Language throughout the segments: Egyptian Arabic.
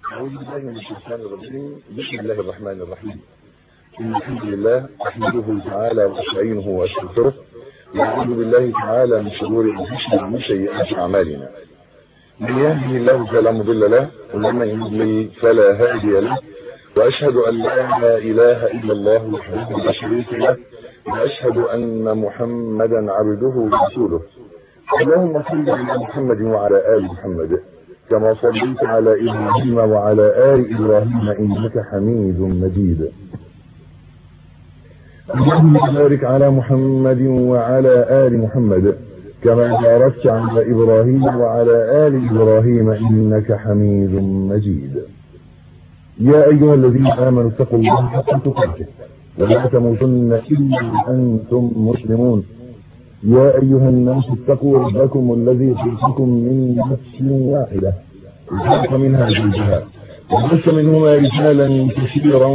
أعوذ بالله من الشيطان الرجيم بسم الله الرحمن الرحيم إن الحمد لله أحمده تعالى وأستعينه وأستغفره وأعوذ بالله تعالى من شرور أنفسنا ومن سيئات أعمالنا من يهده الله فلا مضل له ومن يضلل فلا هادي له وأشهد أن لا إله إلا الله وحده لا شريك له وأشهد أن محمدا عبده ورسوله اللهم صل على محمد وعلى آل محمد كما صليت على إبراهيم وعلى آل إبراهيم إنك حميد مجيد اللهم بارك على محمد وعلى آل محمد كما باركت على إبراهيم وعلى آل إبراهيم إنك حميد مجيد يا أيها الذين آمنوا اتقوا الله حق تقاته ولا تموتن إلا وأنتم مسلمون يا أيها الناس اتقوا ربكم الذي خلقكم من نفس واحدة وخلق منها زوجها وبث منهما رجالا كثيرا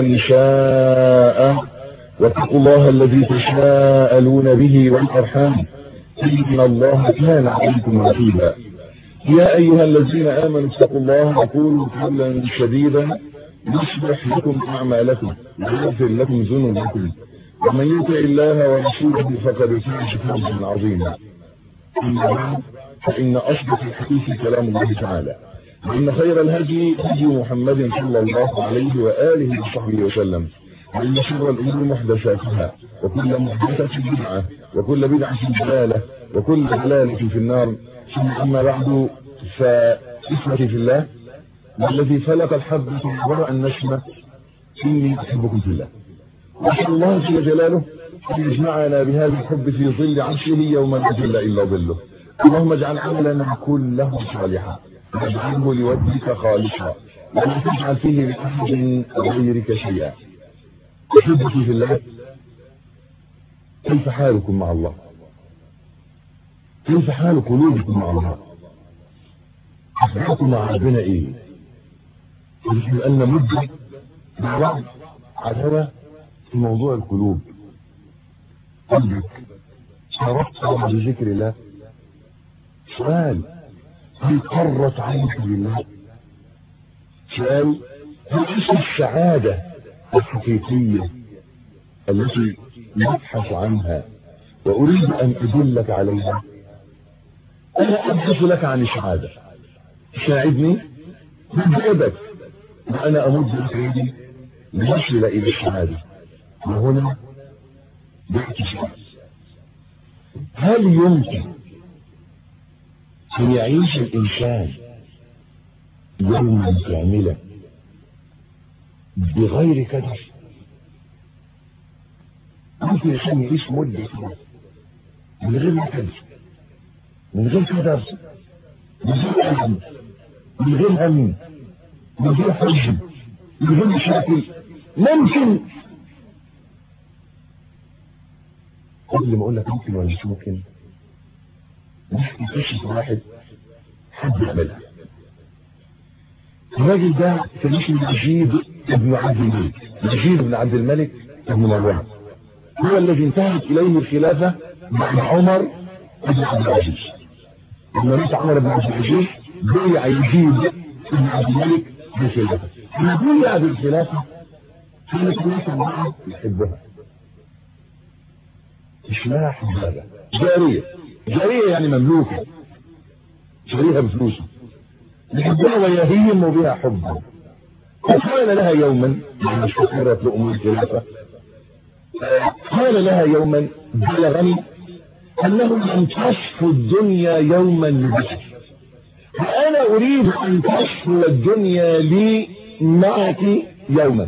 ونساء واتقوا الله الذي تساءلون به والأرحام إن الله كان عليكم رقيبا يا أيها الذين آمنوا اتقوا الله وقولوا قولا سديدا يصلح لكم أعمالكم ويغفر لكم ذنوبكم ومن يطع الله ورسوله فقد فاز فوزا عظيما اما بعد فان اصدق الحديث كلام الله تعالى وان خير الهدي هدي محمد صلى الله عليه واله وصحبه وسلم وان شر الامور محدثاتها وكل محدثه بدعه وكل بدعه ضلاله وكل ضلاله في النار ثم اما بعد فاسمتي في الله والذي فلق الحبه وبرأ النسمه اني احبكم في الله نسأل الله جل جلاله أن يجمعنا بهذا الحب في ظل عرشه يوم لا ظل إلا ظله اللهم اجعل عملنا كله صالحا واجعله لوجهك خالصا ولا تجعل فيه لأحد غيرك شيئا أحبتي في الله كيف حالكم مع الله كيف حال قلوبكم مع الله أخبركم مع ربنا إيه نحن أن مدة مع بعض عداوة في موضوع القلوب قلبك شرفت بذكر الله سؤال هل قرت عينك بالله سؤال هل اسم السعادة الحقيقية التي نبحث عنها وأريد أن أدلك عليها أنا أبحث لك عن السعادة ساعدني بيدك وأنا أمد لك يدي لنصل إلى السعادة وهنا بيأتي سؤال هل يمكن أن يعيش الإنسان يوما كاملا بغير كدر ممكن الإنسان يعيش مدة من غير كدر من غير كدر من غير ألم من غير هم من غير حزن من غير مشاكل ممكن قبل ما اقول لك ممكن ولا مش ممكن نحكي قصه واحد حد يعملها الراجل ده كان اسمه نجيب ابن عبد الملك نجيب بن عبد الملك ابن مروان هو الذي انتهت اليه الخلافه بعد عمر بن عبد العزيز لما مات عمر بن عبد العزيز بيع يزيد بن عبد الملك بالخلافه لما بيع بالخلافه كانت الناس معه يحبها اسمها حجابة جارية جارية يعني مملوكة شاريها بفلوسه يحبها ويهيم بها حبا فقال لها يوما لما استقرت لأمور الخلافة قال لها يوما بلغني أنه لم تصفو الدنيا يوما لبشر وأنا أريد أن تصفو الدنيا لي معك يوما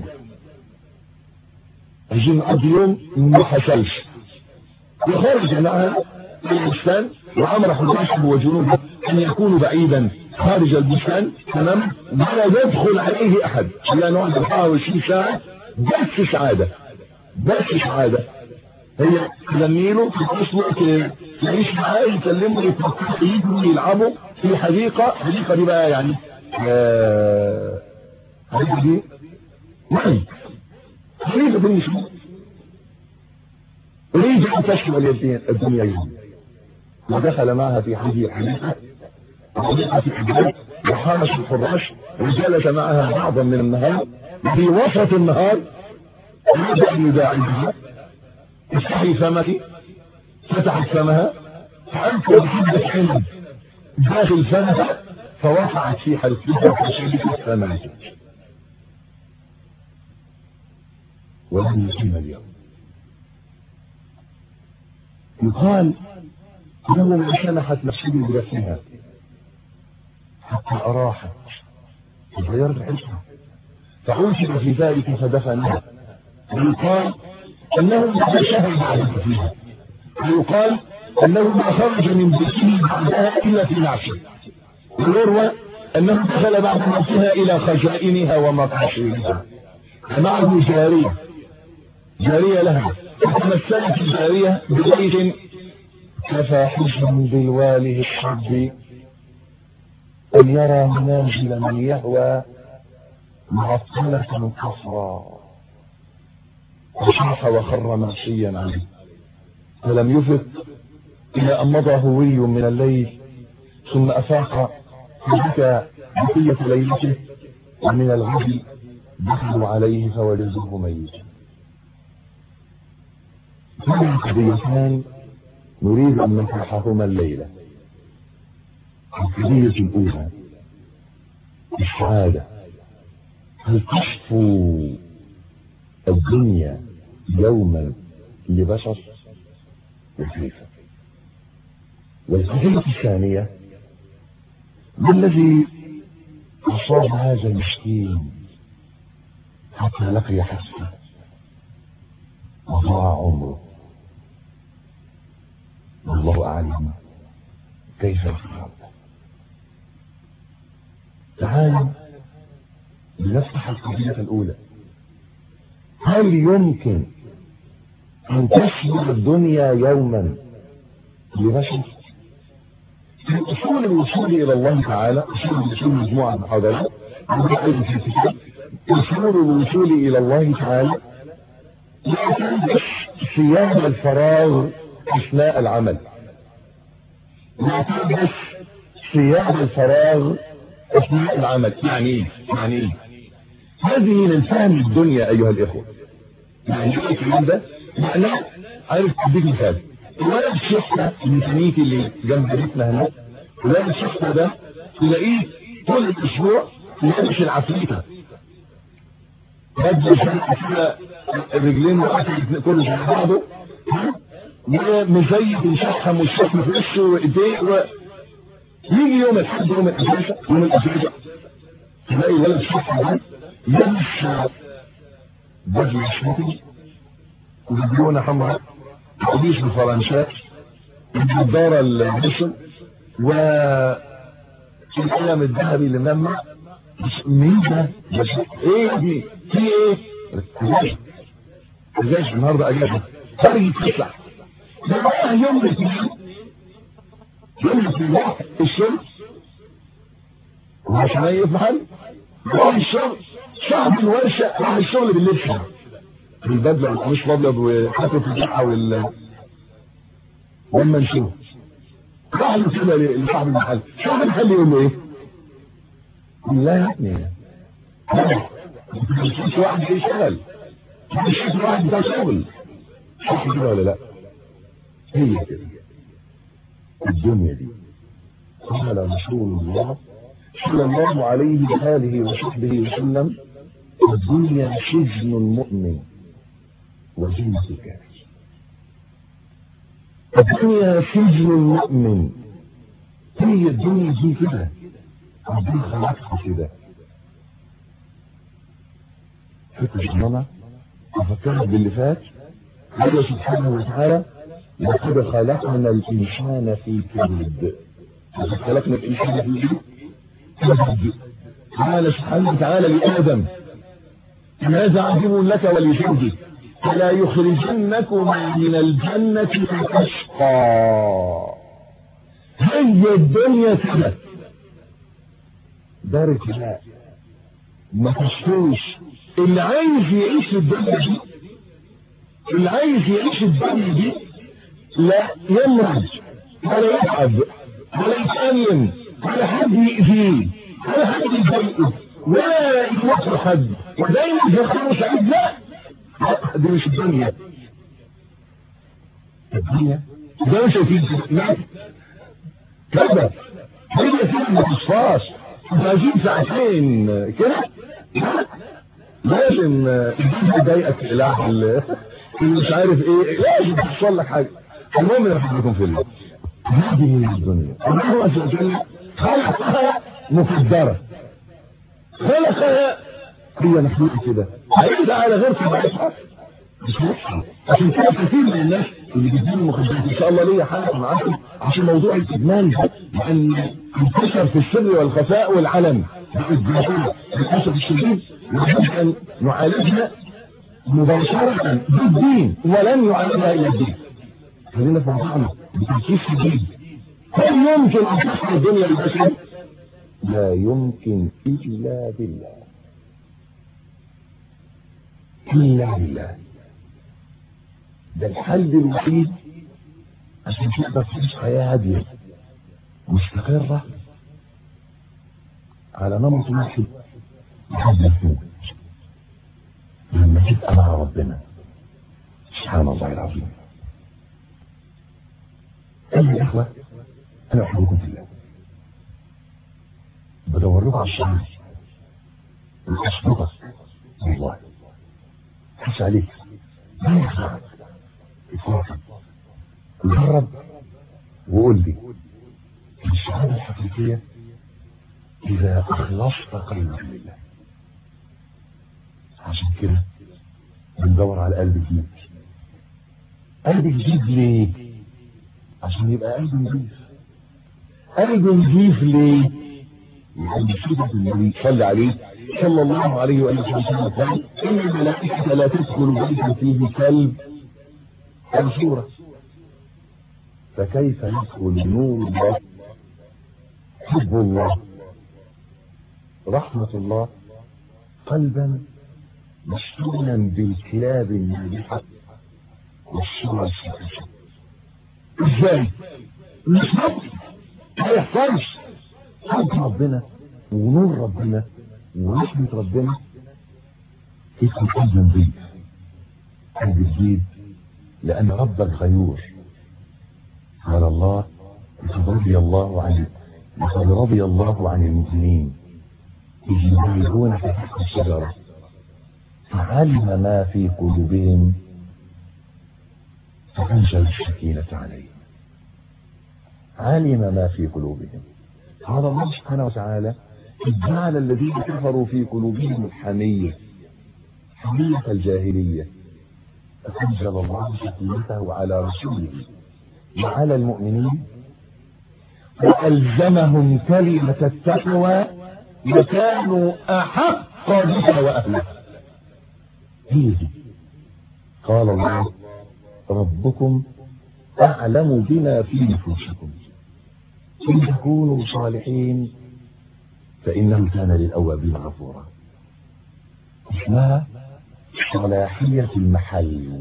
عايزين نقضي يوم ما حصلش وخرج معها البستان وامر حجاجه وجنوده ان يكونوا بعيدا خارج البستان تمام ولا يدخل عليه احد لا نقعد 24 ساعه بس سعاده بس سعاده هي تغنيله تتصل تعيش معاه يكلمه يتفكروا يجوا يلعبوا في حديقه الحديقه دي بقى يعني الحديقه دي يعني حديقه دي مش أريد أن تشمل الدنيا يوم ودخل معها في هذه الحديقة حديقة في حجاب وحامش الفراش وجلس معها بعضا من النهار في وسط النهار يبدأ يداعي بها افتحي فمك فتحت فمها فأنت بحدة علم داخل فمها فوقعت في حلقها فشبكت فماتت ولم يقيم اليوم يقال انه شنحت نفسه بنفسها حتى اراحت وغيرت عيشها فعوشب في ذلك فدفنها ويقال انه ما شهد عليك فيها ويقال انه ما خرج من بيته بعدها الا في نعشه ويروى انه دخل بعد موتها الى خزائنها ومقاشرها معه جاريه جاريه لها فتمثلت الجاريه ببيت كفى حزن بالواله الحب أن يرى منازل من يهوى معطلة كفرا وشاح وخر مغشيا عنه فلم يفق إلى أن مضى هوي من الليل ثم أفاق فبكى بقية ليلته ومن الغد دخلوا عليه فوجدوه ميتا هذه قضيتان نريد أن نطرحهما الليلة القضية الأولى السعادة هل تشفو الدنيا يوما لبشر وكيف والقضية الثانية ما الذي أصاب هذا المسكين حتى لقي حسبه وضاع عمره والله أعلم كيف يفعل تعالوا لنفتح القضية الأولى هل يمكن أن تشمل الدنيا يوما لبشر في أصول الوصول إلى الله تعالى أصول الوصول مجموعة محاضرات أصول الوصول إلى الله تعالى لا تلبس ثياب الفراغ أثناء العمل لا تلبس ثياب الفراغ أثناء العمل يعني إيه؟ يعني إيه؟ هذه من فهم الدنيا أيها الإخوة يعني إيه الكلام ده؟ معناه عارف أديك مثال الولد الشفته الميكانيكي اللي جنب بيتنا هناك الولد الشفته ده تلاقيه طول الأسبوع لابس العفريتة بدل شنطة كده الرجلين وقفل كل شيء بعضه ومزيد وشحم والشحم في وشه وايديه و... يجي يوم الحد يوم الاجازه يوم الاجازه تلاقي ولد شحم ده لابس بدل شمطي وديونه حمراء قميص بالفرنشات النضاره البشر و القلم الذهبي اللي منمع مين ده؟ بس ايه يا ابني؟ في ايه؟ ازاي؟ ازاي النهارده اجازه؟ خارج تطلع ده بقى يوم الاثنين يوم الاثنين الشمس وعشان ايه في محل؟ راح الشغل صاحب الورشه راح الشغل باللبس بالبدله والقميص الابيض وحاطط الجحا وال لما نشوف راح له كده لصاحب المحل صاحب المحل يقول له ايه؟ لا يا ابني مش واحد بيشتغل مش واحد بتاع شغل صح كده ولا لا؟ هي كده الدنيا دي قال رسول الله صلى الله عليه وآله وصحبه وسلم الدنيا سجن المؤمن وزينة الكافر الدنيا سجن المؤمن هي الدنيا دي كده ربنا خلقها كده فكر الجنة أفكرت باللي فات قال سبحانه وتعالى لقد خلقنا الإنسان في كبد لقد خلقنا الإنسان في كبد قال سبحانه وتعالى لآدم ماذا عجب لك ولزوجك فلا يخرجنكما من الجنة فتشقى هي الدنيا كده دار ابتلاء ما تشفوش اللي عايز يعيش الدنيا دي اللي عايز يعيش الدنيا دي لا يمرض ولا يتعب ولا يتألم ولا حد يأذيه ولا حد يضايقه ولا يوقف حد ودايما يخلوا سعيد لا لا دي مش الدنيا الدنيا ده مش هيفيد لا كذا هي فيه ما تصفاش عايزين ساعتين كده لازم الجيل يضايقك الاله اللي مش عارف ايه لازم تحصل لك حاجه المهم انا بحبكم في الله هذه هي الدنيا الله عز وجل خلقها مقدره خلقها هي مخلوقه كده هيجي على غير طبيعتها مش نفسي عشان كده كثير من الناس اللي بيدينوا المخدرات ان شاء الله ليا حلقه معاكم عشان موضوع الادمان ده لان انتشر في السر والخفاء والعلن للاسف الشديد يجب ان نعالجها مباشره بالدين ولن يعالجها الا الدين خلينا في موضوعنا بتركيز شديد هل يمكن ان تحصل الدنيا للبشر؟ لا يمكن الا بالله الا بالله ده الحل الوحيد عشان تقدر تعيش حياه هاديه مستقره على نمط واحد لحد ما تموت لما تبقى مع ربنا سبحان الله العظيم أيها الإخوة أنا أحبكم في الله بدور لكم على الصلاة الأصدقاء والله حس عليك ما يخلعك اطلاقا جرب وقول لي السعادة الحقيقية إذا أخلصت قلبك لله عشان كده بندور على قلب جديد قلب جديد ليه؟ عشان يبقى قلب نظيف قلب نظيف ليه؟ يعني سيدة النبي صلى عليه صلى الله عليه وآله وسلم قال إن الملائكة لا تدخل بيتا فيه كلب أو صورة فكيف يدخل نور الله حب الله رحمة الله قلبا مشحونا بالكلاب الناجحة والصورة الشاكسة ازاي؟ مش ممكن ما يحصلش حب ربنا ونور ربنا ورحمة ربنا اسم قلب نظيف قلب جديد لأن ربك غيور قال الله لقد رضي الله عن لقد رضي الله عن المؤمنين إذ يبايعونك تحت الشجرة فعلم ما في قلوبهم فأنزل السكينة عليهم علم ما في قلوبهم هذا الله سبحانه وتعالى جعل الذين كفروا في قلوبهم الحمية حمية الجاهلية فأنزل الله سكينته على رسوله وعلى المؤمنين وألزمهم كلمة التقوى وكانوا أحق بها وأهلها هي دي قال الله ربكم أعلم بما في نفوسكم إن تكونوا صالحين فإنه كان للأوابين غفورا اسمها صلاحية المحل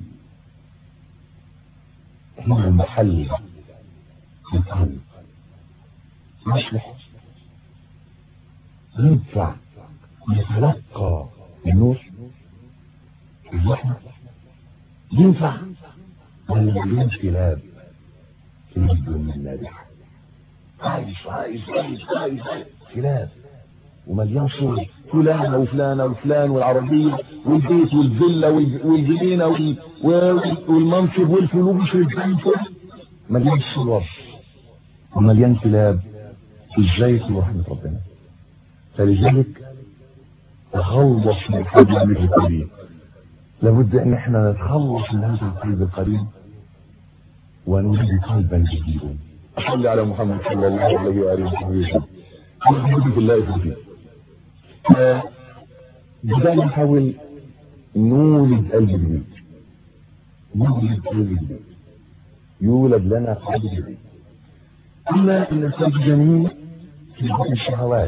هي المحل في القلب يصلح ينفع يتلقى النور الرحمة ينفع ولا مليون كلاب في الدنيا الناجحة عايز عايز عايز عايز كلاب ومليان صور فلانة وفلانة وفلان والعربية والبيت والفيلا والجنينة والمنصب والفلوس والبنك مليان صور ومليان كلاب ازاي في رحمة ربنا فلذلك تخلص من قلبك القريب لابد ان احنا نتخلص من هذا القلب القريب ونريد قلبا جديدا صلى على محمد صلى الله عليه واله وصحبه وسلم نحمد في الله في بدأنا نحاول نولد قلب جديد نولد قلب جديد يولد لنا قلب جديد قلنا ان القلب جميل في بطن الشهوات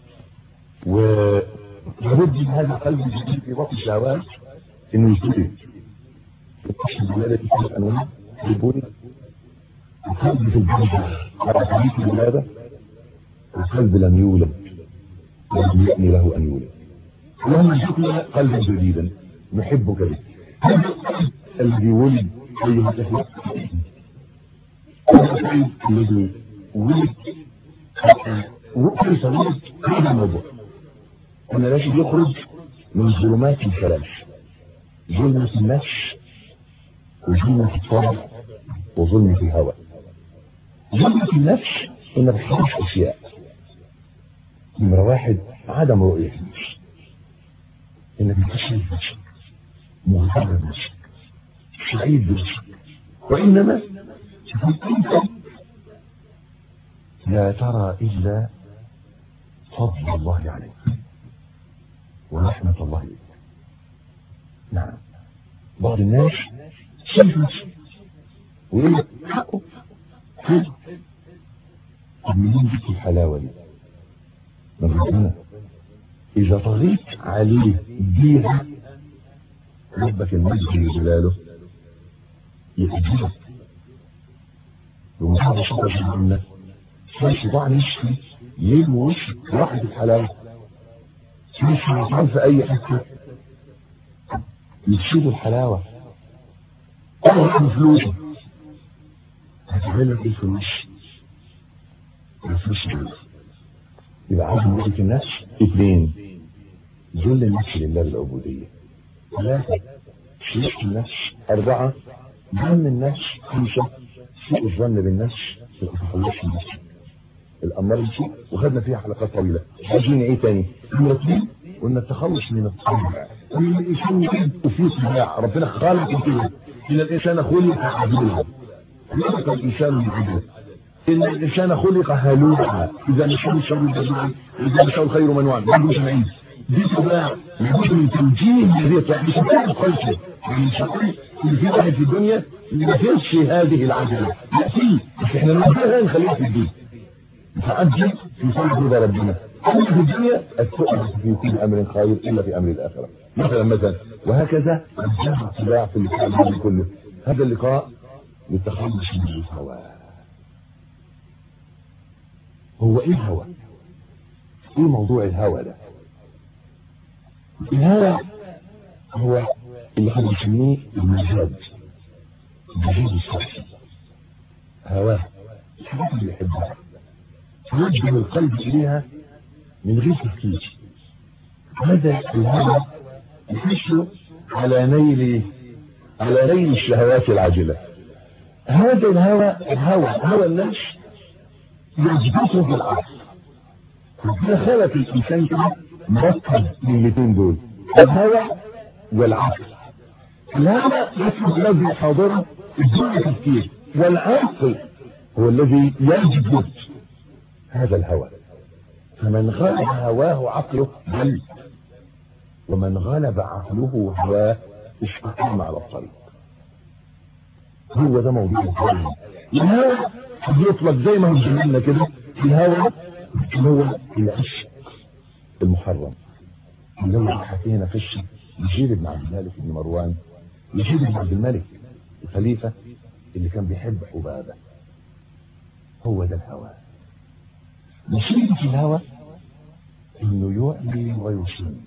ولابد من هذا القلب الجديد في بطن الشهوات انه يتولد القشر الولادة في ثلاث انواع البني القلب في البلد على حديث الولادة القلب لم يولد ولم يأن له أن يولد اللهم ارزقنا قلبا جديدا نحبك به هذا القلب الذي ولد أيها الأخوة هذا القلب الذي ولد كيف ولد هذا الموضوع أن لازم يخرج من ظلمات الثلاث ظلمة النفس وظلمة الطبع وظلمة الهوى ظلمة النفس انك تحرش اشياء نمرة واحد عدم رؤية النفس انك تشرف نفسك مغتر بنفسك سعيد بنفسك وانما تكون انت لا ترى الا فضل الله عليك ورحمة الله بك نعم بعض الناس شايف نفسه ويقول لك حقه حلو طب منين جبت الحلاوة دي؟ من ربنا إذا طغيت عليه بيها ربك المجد جلاله يأجلك ومحاضر شطر في الجنة شايف ضاع نشفي ليل ووش راحت الحلاوة شايف شيطان في أي حتة يكشفوا الحلاوة أول فلوسه هتعمل لك ايه فلوس؟ الفلوس دول يبقى عايز ملك النفس اثنين ذل النفس لله بالعبودية ثلاثة شريك النفس أربعة ظن النفس خمسة سوء الظن بالنفس ما تتخلصش النفس الأمر بسوء وخدنا فيها حلقات طويلة عايزين ايه تاني؟ نمرة اثنين قلنا التخلص من الطبع ان الانسان يحب وفيه طباع ربنا خالق كده ان الانسان خلق عدلا خلق الانسان من عدل ان الانسان خلق هلوعا اذا مشى الشر جزوعا اذا مشى الخير منوعا ما عندوش معين دي طباع لابد من توجيه الذي مش هتعرف خلقه يعني مش هتقول ان في واحد في الدنيا ما فيش هذه العجله لا في بس احنا نوجهها نخليها في الدين متعجل في صلح رضا ربنا أما في الدنيا السؤال في كل أمر خير إلا في أمر الآخرة مثلا مثلا وهكذا الجمع اتباع في اللقاء كله هذا اللقاء للتخلص من الهوى هو ايه الهوى ايه موضوع الهوى ده الهوى هو اللي احنا بنسميه المزاج المزاج الشخصي هواه الحاجات اللي يحبها يوجه القلب اليها من غير تفكير هذا الهوى يحس على نيل على نيل الشهوات العاجله هذا الهوى الهوى هوى النفس يجبسه في العقل ربنا خلق الانسان كده مركب من الاثنين دول الهوى والعقل الهوى يسمى الذي حاضره بدون تفكير والعقل هو الذي يجبس هذا الهوى فمن غلب هواه عقله بل ومن غلب عقله هواه استقام على الطريق هو ده موضوع الهوى الهوى بيطلق زي ما هو جميلنا كده الهوى اللي هو العشق المحرم اللي هو حكينا في الشيء يجيب بن عبد الملك بن مروان يجيب بن عبد الملك الخليفة اللي كان بيحب عبادة هو ده الهوى مصيبة الهوى انه يعلي ويصيب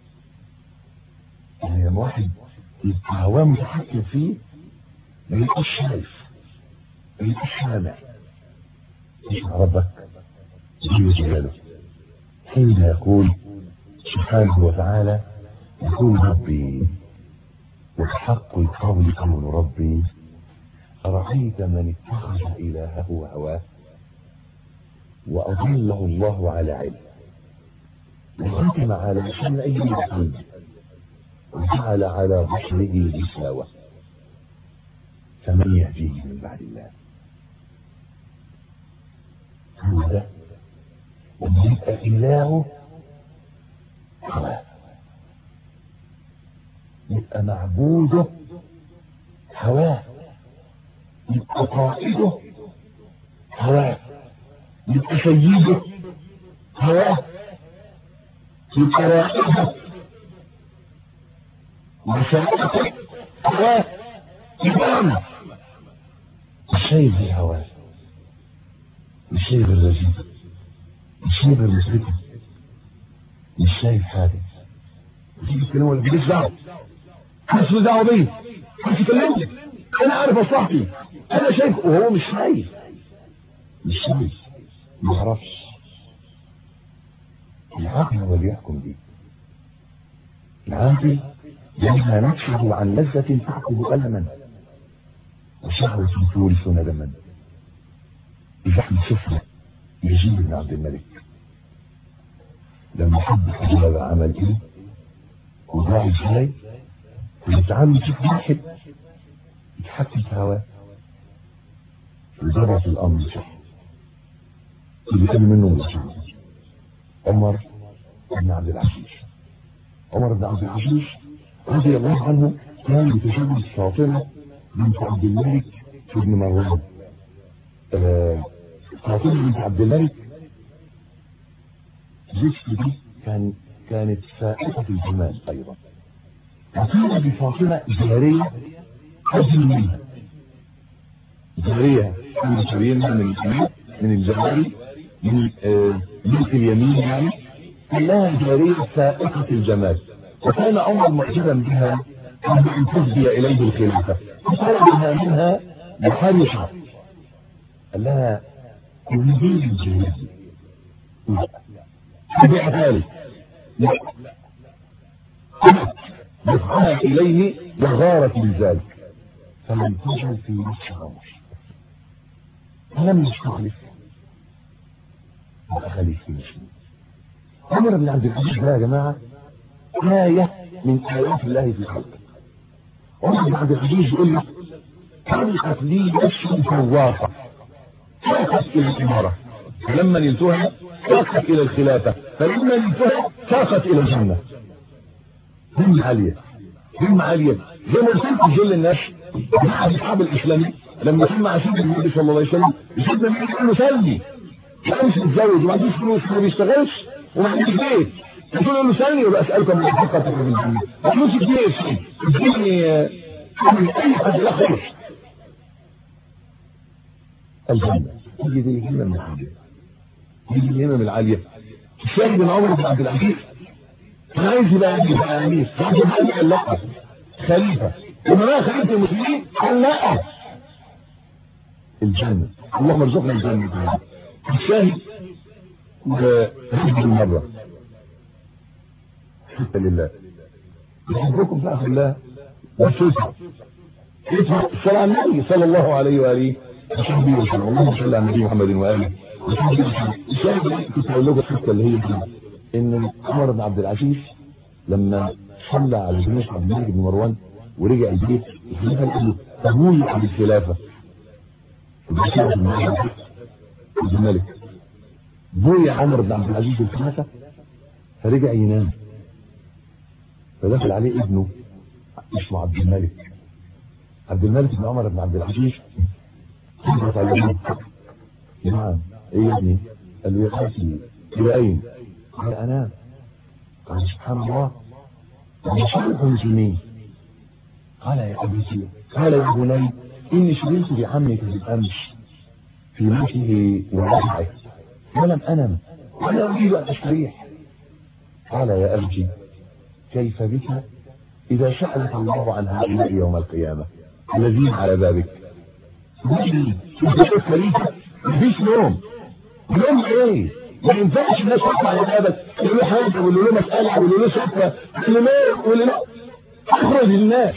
يعني لما واحد يبقى هواه متحكم فيه ما يبقاش شايف ما يبقاش سامع اسمع ربك جل جلاله حين يقول سبحانه وتعالى يقول ربي وحق القول قول ربي أرأيت من اتخذ إلهه هواه وأضله الله على علم وختم على لسان أي قلب وجعل على بصره غشاوة فمن يهديه من بعد الله هو ده لما يبقى إلهه هواه يبقى معبوده هواه يبقى قائده هواه يبقى سيده هواه يبقى رائده وسيدته هواه إمامه الشيء بالهواه الشيء بالرزيق الشيء بالمسرقة مش شايف حاجه تيجي تكلمه ولا ماليش دعوه مش دعوه بيا مش تكلمني انا عارف مصلحتي انا شايف وهو مش شايف مش شايف ما يعرفش العاقل هو اللي يحكم بيه العاقل ينهى نفسه عن لذة تأخذ ألما وشهوة تورث ندما إذا احنا شفنا يجيب بن عبد الملك لما حب حجاب عمل ايه وضاع ازاي ويتعامل نشوف واحد يتحكم في هواه وضرب الامر صح اللي قبل منه مسؤول عمر بن عبد العزيز عمر بن عبد العزيز رضي الله عنه كان يتزوج فاطمه بنت عبد الملك بن مروان آه، فاطمه بنت عبد الملك زوجته دي كان كانت فائقة الجمال أيضا وكان بفاطمة جارية أجل منها جارية من شرينها من اليمين من الجواري من آه، ملك اليمين يعني كلها جارية فائقة الجمال وكان عمر معجبا بها قبل أن تهدي إليه الخلافة فطلبها منها بحرصة قال لها تريدين الجهاد لا تبع ذلك لا دفعها إليه وغارت بذلك فلم تجد في نفس عمر فلم يستخلف وأخلف في نفسه عمر بن عبد العزيز ده يا جماعة آية من آيات الله في خلقه عمر بن عبد العزيز يقول لك خلقت لي نفس فواقة ساقت إلى الإمارة فلما نلتها ساقت إلى الخلافة فلما نلتها ساقت إلى الجنة همة عالية همة عالية زي ما قلت في جل الناس مع أصحاب الإسلامي لما سمع سيدنا النبي صلى الله عليه وسلم سيدنا النبي يقول له سلني لا مش متزوج وما عندوش فلوس وما بيشتغلش وما عندوش بيت يقول له سلني ولا أسألكم من حقك في الجنة فلوس كتير اديني اي حاجة لا خالص الجنة هي دي الهمة من العالية هي دي الهمة من العالية الشاهد بن عمر بن عبد العزيز كان عايز يبقى يبقى امير عايز يبقى قال لا خليفة لما بقى خليفة المسلمين قال لا الجنة اللهم ارزقنا الجنة الشاهد رجل المرة حتى لله يحبكم بقى في الله والسلطة اسمع الصلاة على النبي صلى الله عليه وآله وصحبه وسلم اللهم صل على النبي محمد وآله وصحبه وسلم الشاهد اللي كنت أقول لكم الحتة اللي هي دي إن عمر بن عبد العزيز لما صلى على جنوس عبد الملك بن مروان ورجع البيت الخليفة قال له تبوي عن الخلافة عبد الملك بوي عمر بن عبد العزيز الخلافة فرجع ينام فدخل عليه ابنه اسمه عبد الملك عبد الملك بن عمر بن عبد العزيز خبرت على ابنه نعم ايه يا ابني قال له يا اخي الى اين قال انام قال سبحان الله مصالح المسلمين قال يا ابي قال يا بني اني شغلت بعمك بالامس في ملكه ورجعه ولم انم ولا اريد ان استريح قال يا ابتي كيف بك إذا سألك الله عن هؤلاء يوم القيامة الذين على بابك مفيش نوم نوم ايه ما ينفعش الناس تطلع على بابك يقول له حاجه واللي له مساله واللي له سكه واللي لا واللي لا اخرج الناس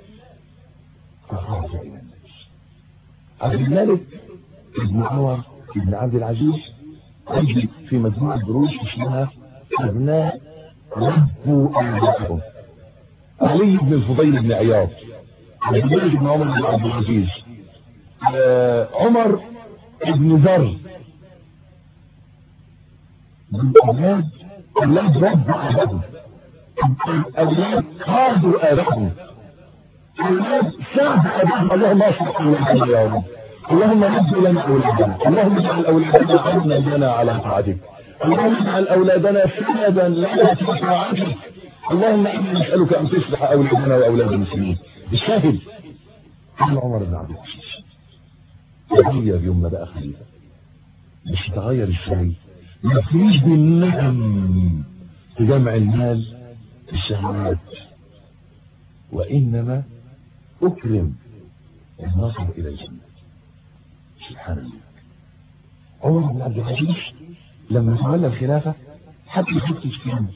اخرج الى الناس عبد الملك ابن عمر ابن عبد العزيز يجي في مجموعه دروس اسمها ابناء ربوا أولادهم علي بن الفضيل بن عياض عبد بن عمر بن عبد العزيز آه عمر بن ذر الأولاد أولاد ربوا أباهم الأولاد قادوا آبائهم أولاد ساعد أباهم اللهم أصلح أولادنا يا رب اللهم رد لنا أولادنا اللهم اجعل أولادنا عنا لنا على طاعتك اللهم اجعل اولادنا سندا لنا في طاعتك اللهم انا نسالك ان تصلح اولادنا واولاد المسلمين الشاهد كان عمر بن عبد العزيز تغير يوم ما بقى خليفه مش تغير ازاي ما فيش بالندم بجمع المال بالشهوات وإنما أكرم النظر إلى الجنة سبحان الله عمر بن عبد العزيز لما تولى الخلافة حتى يحط الكلمة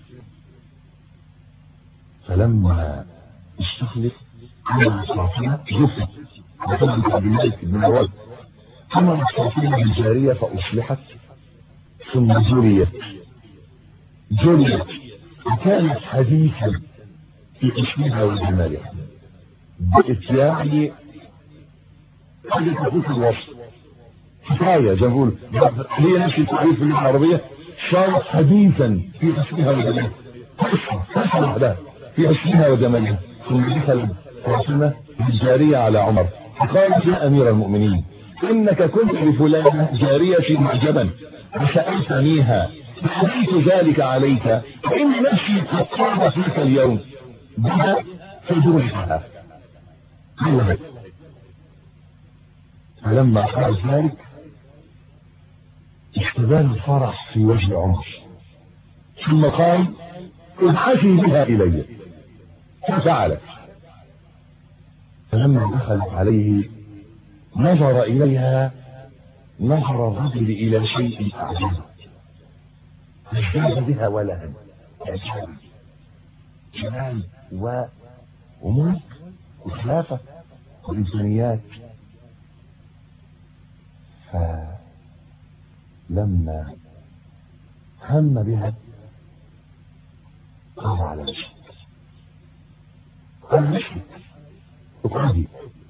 فلما استخلف عمر الصافية جفت وطلبت عبد الملك بن مروان عمر الصافية بالجارية فأصلحت ثم جريت جريت وكانت حديثا في اسمها وجمالها بقت يعني حاجة تفوت الوصف كفاية زي ما بقول هي نفس التعريف في اللغة العربية صارت حديثا في اسمها وجمالها قصة واحدة في اسمها وجمالها ثم دخل فاطمة الجارية على عمر فقالت يا أمير المؤمنين إنك كنت لفلانة جارية معجبا وسألتنيها فحديث ذلك عليك فإن نفسي قد صار فيك اليوم بها فدرجها فلما قال ذلك اشتبال الفرح في وجه عمر ثم قال ابحثي بها إلي ففعلت فلما دخلت عليه نظر إليها نظر الرجل إلى شيء أعجبه ازداد بها ولها إعجاب جمال و وملك وخلافة وإنسانيات فلما هم بها قال على مشي قال مشي اقعدي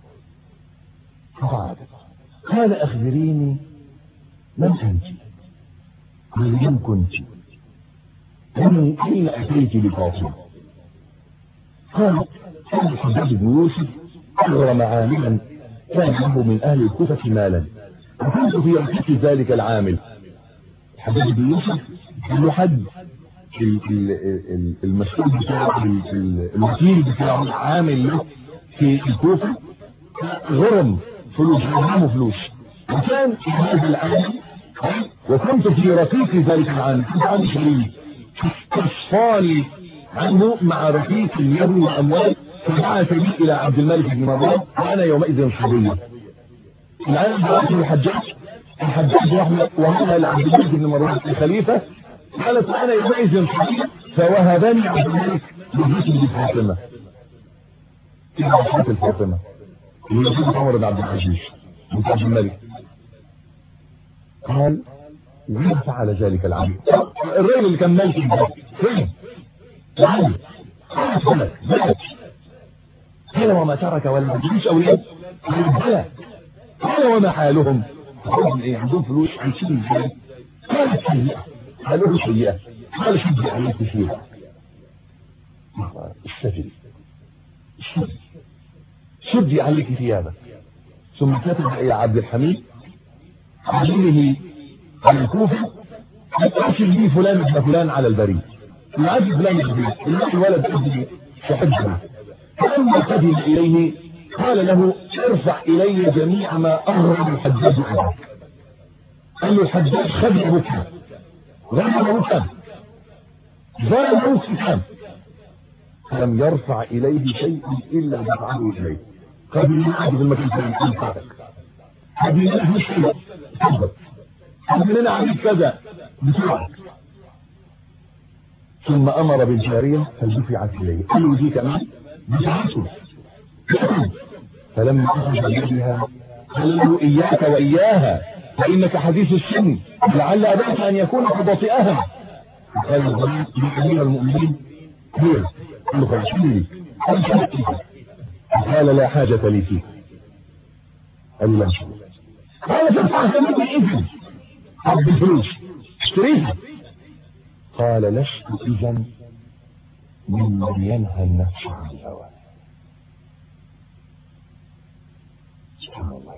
فقعدت قال أخبريني من أنت من كنت ومن أين أتيت لفاطمة قال كان الحجاج بن يوسف أغرم عاملا كان له من أهل الكوفة مالا وكنت في رحلة ذلك العامل الحجاج بن يوسف له حد المسؤول بتاعه الوكيل بتاعه العامل له في الكوفة غرم فلوس غرمه فلوس وكان هذا العامل وكنت في رفيق ذلك العام كنت عندي شريك تصفاني عنه مع رفيق اليد واموال فبعث لي الى عبد الملك بن مروان وانا يومئذ صبيا العالم بعث الحجاج الحجاج وهذا لعبد الملك بن مروان الخليفه قالت انا يومئذ صبيا فوهبني عبد الملك بجسم فاطمه كده وفاه الفاطمه اللي هي عمر بن عبد العزيز بن عبد الملك قال لما فعل ذلك العبد الرجل اللي كان ملك البلد فين العبد ملك ملك قال وما ترك ولا ما تجيش اولاد بلى قال وما حالهم قال ايه عندهم فلوس عايشين ازاي قالت سيئة قالوا له سيئة قال شدي عليك سيئة استجري شدي عليك ثيابك ثم كتب الى عبد الحميد عجله على الكوفة أرسل لي فلان ابن فلان على البريد يعد فلان ابن فلان الولد ابني صحبه فلما قدم إليه قال له ارفع إلي جميع ما أغرب الحجاج أباك قال له الحجاج خدع بكام ظلم بكام ظلم بكام فلم يرفع إليه شيء إلا دفعه إليه قبل أن يعبد المكان في الفاتك قبل أن يعبد شيء تثبت قبل أن يعبد كذا بسرعة ثم أمر بالجارية فدفعت إليه قال له دي كمان بتعسل فلما أخذ بيدها قال له إياك وإياها فإنك حديث السن لعل أباك أن يكون قد وطئها قال لأمير المؤمنين خير قال له خلاص لي قال لا حاجة لي فيك قال لا شيء قال تدفعت منك الإذن طب بالفلوس اشتريها قال لست إذا ممن ينهى النفس عن الهوى سبحان الله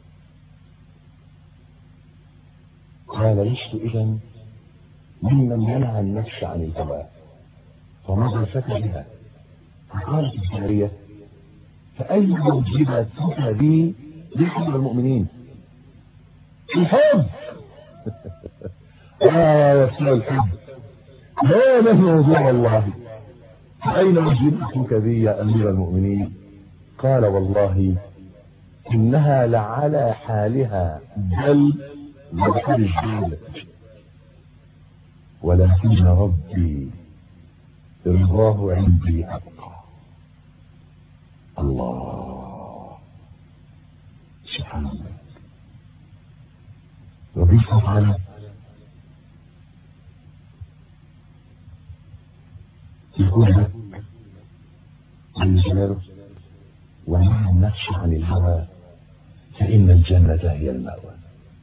قال لست إذا ممن ينهى النفس عن الهوى فمضى الفتى بها فقالت الجارية فأي موجبتك بي لحب المؤمنين الحب آه يا سنة الحب هذا موضوع الله أين وجدتك بي يا أمير المؤمنين قال والله إنها لعلى حالها بل لبحر الجنة ولكن ربي رضاه عندي أبقى الله سبحان الله ربي سبحانه يقول لك جل جلاله ونهى النفس عن الهوى فإن الجنة هي المأوى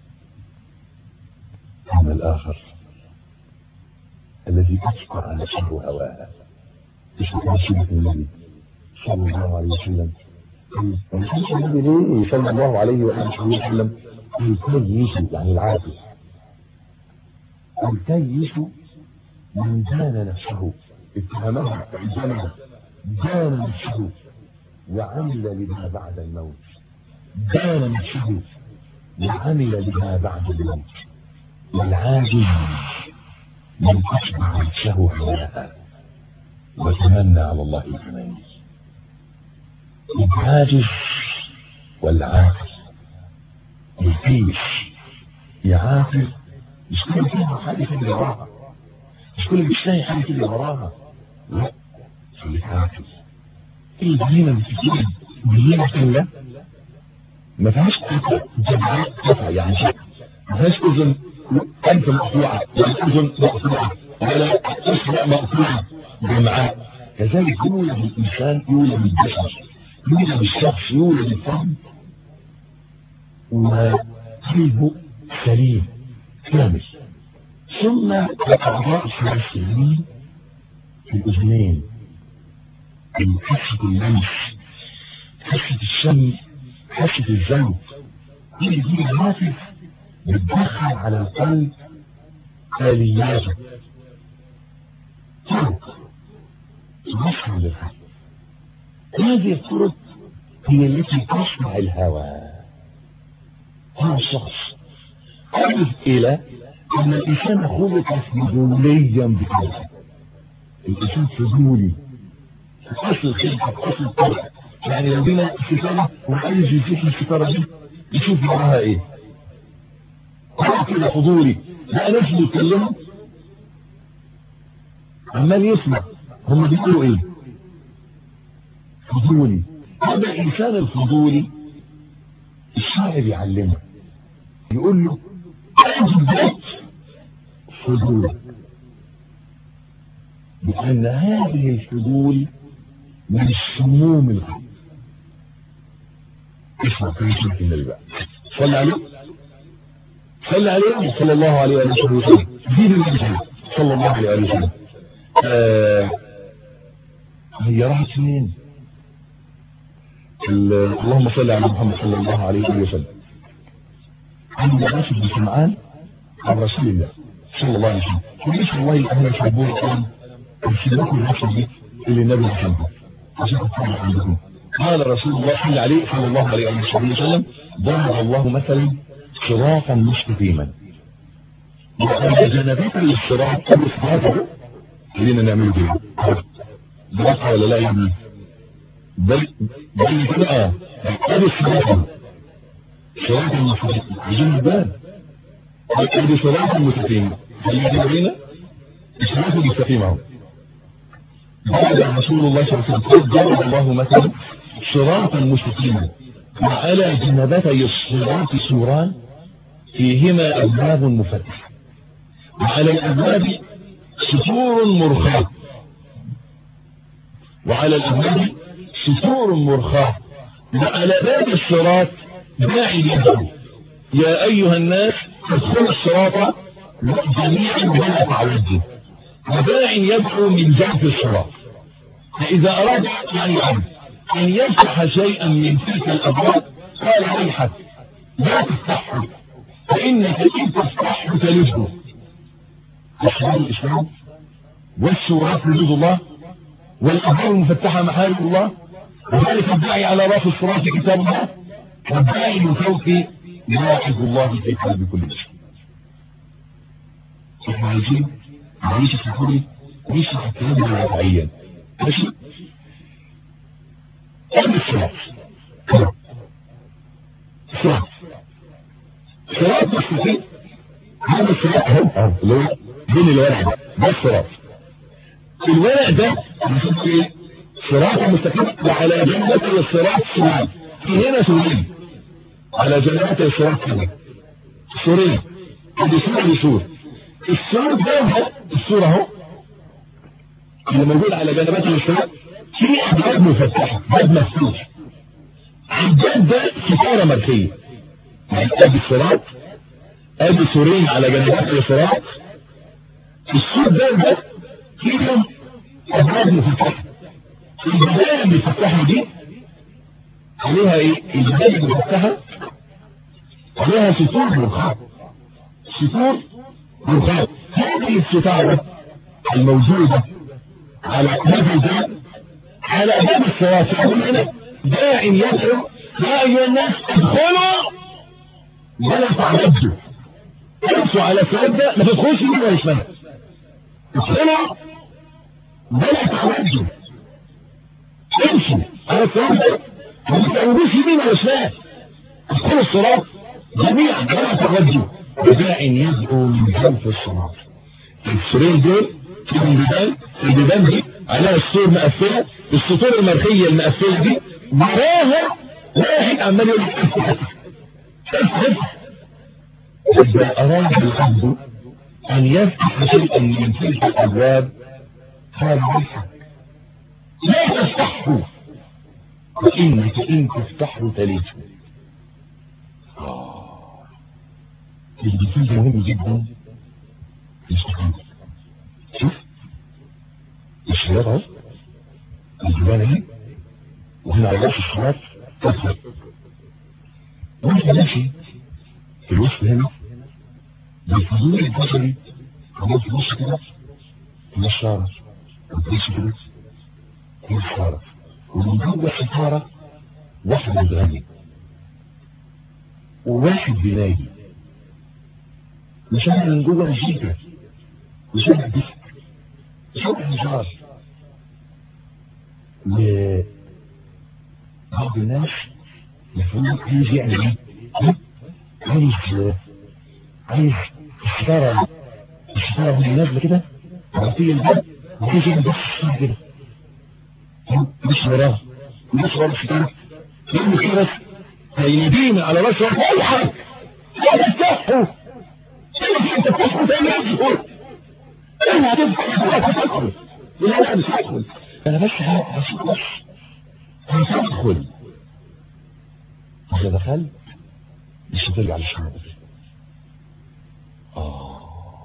أما الآخر الذي أتبع نفسه هواها اسمه سنة النبي صلى الله عليه وسلم الحديث النبي ليه صلى الله عليه وآله وسلم الكيس يعني العاقل الكيس من دان نفسه اتهمها فعزمها دان نفسه وعمل لما بعد الموت دان نفسه وعمل لما بعد الموت والعاجز من أتبع نفسه هواها وتمنى على الله الأماني العاجز والعاقل الكيس يعاقل مش كل فيها حاجة تجري وراها مش كل مش لاقي حاجة تجري وراها لا خليك عاقل البهيمة بتجري بهيمة كاملة ما فيهاش جمعات قطع يعني ما فيهاش اذن انف مقطوعه ولا اذن مقطوعه ولا اصبع مقطوعه جمعاء كذلك يولد الانسان يولد الجسد يولد الشخص يولد الفهم وقلبه سليم كامل ثم الاعضاء السليم في الاذنين في حاسه اللمس حاسه الشم حاسه الذوق كل دي الهاتف بتدخل على القلب آلياته طرق تدخل للقلب هذه الطرق هي التي تصنع الهوى هذا الشخص أضف إلى أن الإنسان خلق فضوليا بكذا الإنسان فضولي في أصل الخلقة في أصل الطرق يعني لو جينا ستارة وعايز يشوف الستارة دي يشوف وراها إيه هو كده فضولي لا ناس بيتكلموا عمال يسمع هم بيقولوا ايه فضولي هذا الانسان الفضولي الشاعر يعلمه يقول له اجد فضول لان هذه الفضول من السموم الغيب اسمع كلمة النبي بقى صلى عليه صلى عليه صلى الله عليه وسلم دين النبي صلى الله عليه وسلم آه هي راحت فين اللهم صل على محمد صلى الله عليه وسلم عند ناس بن سمعان عن رسول الله صلى الله عليه وسلم وليس والله الاهل يحبون الان يسلكوا النفس دي اللي النبي محمد عشان تطلع عندكم قال رسول الله صلى عليه صلى الله عليه وسلم ضرب الله مثلا صراطا مستقيما وأن جنبات للصراط الصراط خلينا نعمل كده دراسة ولا لا يعني بل بل كده اه ادي الصراط صراط المستقيم عايزين الباب ادي صراط المستقيم خلينا كده بينا الصراط المستقيم اهو بعد رسول الله صلى الله عليه وسلم ضرب الله مثلا صراطا مستقيما وعلى جنبتي الصراط سوران فيهما أبواب مفتحة وعلى الأبواب سطور مرخاة وعلى الأبواب سطور مرخاة وعلى باب الصراط داعي يدعو يا أيها الناس ادخلوا الصراط جميعا ولا تعوجوا وداع يدعو من جنب الصراط فإذا أراد يعني عبد أن يفتح شيئا من تلك الأبواب قال ويحك لا تفتحه فإنك إن تفتحه تلجه الإسلام الإسلام والسورات حدود الله والأبواب المفتحة محارم الله وذلك الداعي على راس الصراط كتاب الله والداعي من فوق لاحظ الله في قلب كل شيء احنا عايزين معلش اسمحوا لي نشرح الكلام ده واقعيا ماشي ايه الصراط صراط صراط مستقيم هذا الصراط اهو اللي هو بين الورق ده ده الصراط الورق ده بنشوف ايه صراط مستقيم وعلى جنبته الصراط سوري في هنا سوري على جنبته الصراط سوري سوري اللي سور اللي سور السور ده السور اهو اللي موجود على جنبات الصراط في ابواب مفتحه باب مفتوح الباب ده ستاره مركيه يعني ادي الصراط ادي سورين على جنبات الصراط السور ده ده فيهم ابواب مفتحه البدايه المفتحه دي عليها ايه البدايه المفتحه عليها ستور مرخاه ستور مرخاه هذه الستاره الموجوده على هذه الباب على باب الصراط هنا داع يدعو يا ايها الناس ادخلوا ولا تعبدوا امشوا على الصراط ده ما تدخلش يمين ولا شمال ادخلوا ولا تعبدوا امشوا على الصراط ده ما تتعودوش يمين ولا شمال ادخلوا الصراط جميعا ولا تعبدوا داع يدعو من خلف الصراط السورين دول فيهم بيبان البيبان دي عليها السور مقفله السطور المرخيه المقفله دي وراها واحد عمال يقول افتح افتح اذا اراد العبد ان يفتح شيئا من تلك الابواب قال يفتح لا تفتحه فانك ان تفتحه تليته الجسم مهم جدا الاستقامه شوف الشباب اهو الجبانة دي وهنا على راس الصراط تدخل وانت ماشي في الوسط هنا بالفضول البشري عمال تبص كده في الشارع وتبص كده في الشارع ومن جوه الستارة واحد بيغني وواحد بينادي مشاهد من جوه مزيكا مشاهد دفء مشاهد انذار لبعض الناس المفروض عايز يعمل ايه؟ عايز عايز الستارة الستارة وهي نازلة كده مغطية الباب وعايز يعمل بس كده مش وراه مش وراه الستارة يعمل كده بس هينادينا على راسه الحق لا تفتحوا انت تفتحوا تنزلوا اوعى تفتحوا لا تدخل لا مش هدخل انا بس هشوف بس هتدخل اذا دخلت مش هترجع للشمال اه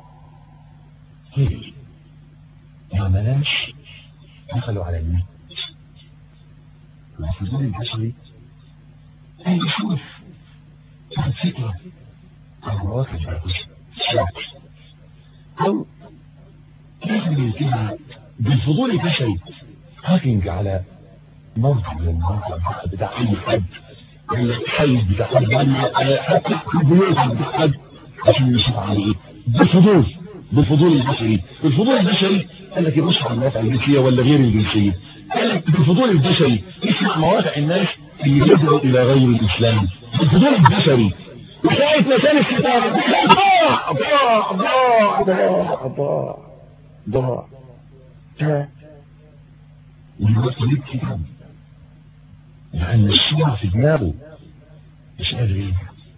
هي ما عملاش دخلوا على النت الفضول البشري اي شوف تاخد فكره عن مواقف الشاطر او تعمل كده بالفضول البشري هاكينج على موقع من المواقع بتاع اي حد ولا حي بتاع حد ولا حتى البيوت بتاع حد عشان يشوف على ايه بالفضول بالفضول البشري بالفضول البشري قال لك يبص على المواقع الجنسيه ولا غير الجنسيه قال لك بالفضول البشري يسمع مواقع الناس اللي يدعو الى غير الاسلام بالفضول البشري وساعة ما كان الستار ضاع ضاع ضاع ضاع ضاع ضاع ضاع والوقت ليه كده لأن الصورة في دماغه مش قادر ايه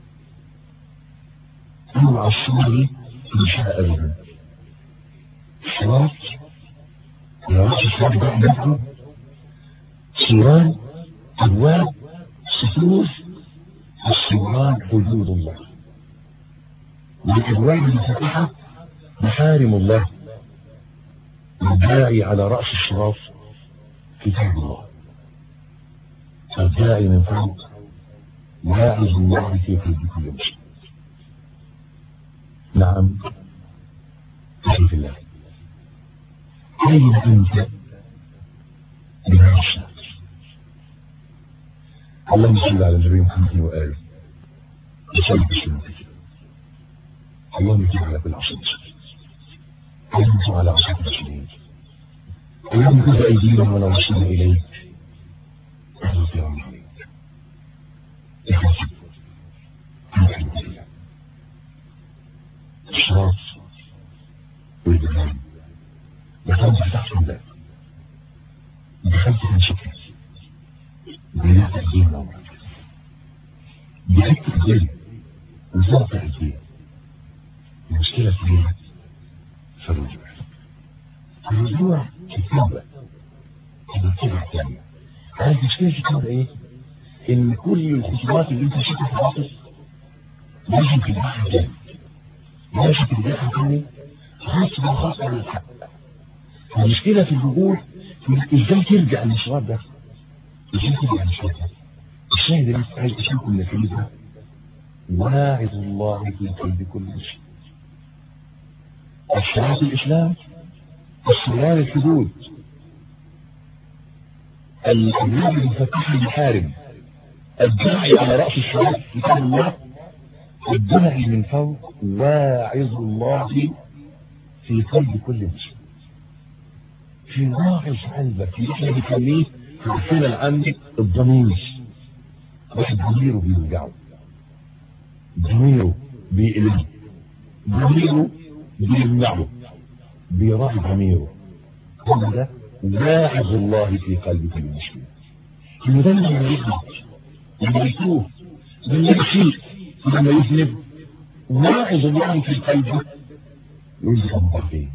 اوعى الصورة دي تنشاء ابدا صراط يا رب الصراط ده عندكم صوران ابواب سطور الصوران حدود الله والابواب المفتحة محارم الله والداعي على رأس الصراط كتاب الله الداعي من فوق واعظ الله في قلب كل مسلم نعم أخي الله أين أنت بهذا الشهر اللهم صل على النبي محمد وآله وصلي بسنته اللهم اجعل على كل عصر أنت على عشرة سنين أيام كذا أيدينا ونوصلنا إليك أهلك يا عمري إخوتي نحن بالله الشراط والبرهان دخلت فتحت الباب دخلت من شكلي بنات الدين نورك بحكت الدين وزرت الدين المشكلة في ايه؟ في الرجوع الرجوع كتابة الكتابة الثانية عارف مشكلة الكتابة ايه؟ ان كل الخطوات اللي انت شفتها في العصر لازم ترجعها تاني لازم ترجعها تاني خاصة خاصة للحق المشكلة في الرجوع ازاي ترجع للمشوار ده؟ ازاي ترجع للمشوار ده؟ الشاهد اللي عايز اشوفكم النتيجة واعظ الله في قلب كل شيء الشريعة الإسلام الصيام الحدود الأبواب المفتحة المحارم الداعي على رأس الشريعة كتاب الله الداعي من فوق واعظ الله في قلب كل مسلم في واعظ قلبك اللي احنا بنسميه في السنة العامة الضمير واحد ضميره بيوجعه ضميره بيقلبه ضميره بيمنعه بيراعي ضميره هو ده واعظ الله في قلب كل مسلم انه ده لما يغلط لما يتوه لما يشيء لما يذنب واعظ الله في قلبه يقول لي طب فين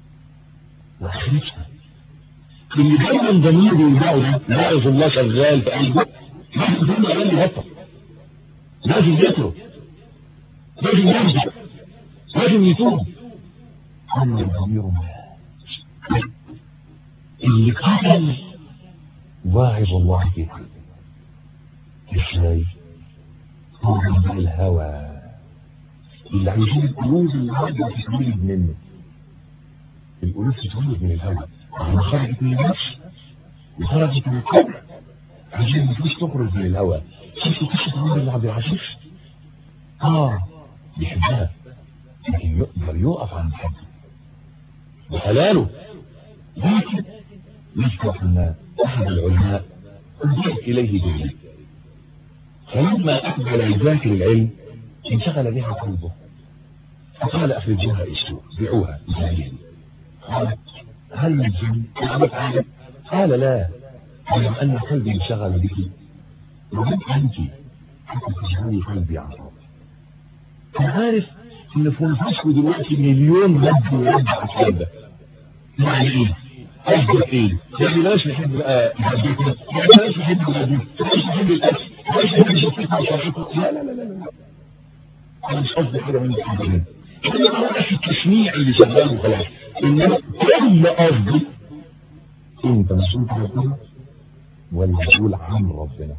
واخرتها اللي دايما ضميره يوجعه ده واعظ الله شغال في قلبه لازم دايما يقول لي بطل لازم يترك لازم يرجع لازم يتوب أما الضمير مات اللي قتل واعظ الله في قلبه ازاي هو من الهوى اللي عايزين القلوب النهارده تتولد منه القلوب تتولد من الهوى لما خرجت من النفس وخرجت من القبر عايزين النفوس تخرج من الهوى شفتوا قصه عمر بن عبد العزيز؟ اه بيحبها لكن يقدر يقف عند حد وحلاله لكن يذكر ان احد العلماء انزلت اليه جبريل فلما اقبل يذاكر العلم انشغل بها قلبه فقال اخرجوها السوق بيعوها بجانب قال هل من جن تعرف عالم قال لا ولم ان قلبي انشغل بك ومن انت حتى تجعلي قلبي عصب انا عارف ان في نفسكم دلوقتي مليون مد ويرد على الكلام ده يعني ايه؟ قصدك ايه؟ يعني بلاش نحب بقى الهديك يعني بلاش نحب الهديك بلاش نحب الاكل بلاش نحب شفتنا وشرعتنا لا لا لا لا لا انا مش قصدي حاجه من الحاجات انما بس التشنيع اللي شغال وخلاص انما كل قصدي انت مسؤول عن ربنا ولا مسؤول عن ربنا؟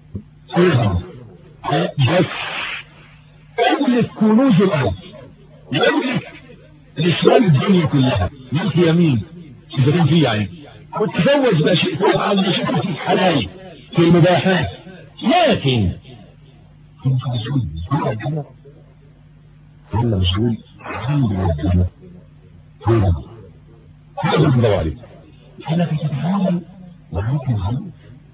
بس املك كنوز الارض واملك الاسلام الدنيا كلها ملك يمين اذا كان في يعني وتزوج ما شئت وافعل ما شئت في الحلال في المباحات لكن انت مسؤول عن ربنا ولا مسؤول عن ربنا هذا هذا اللي بدور عليه انك تتعامل معاك الظروف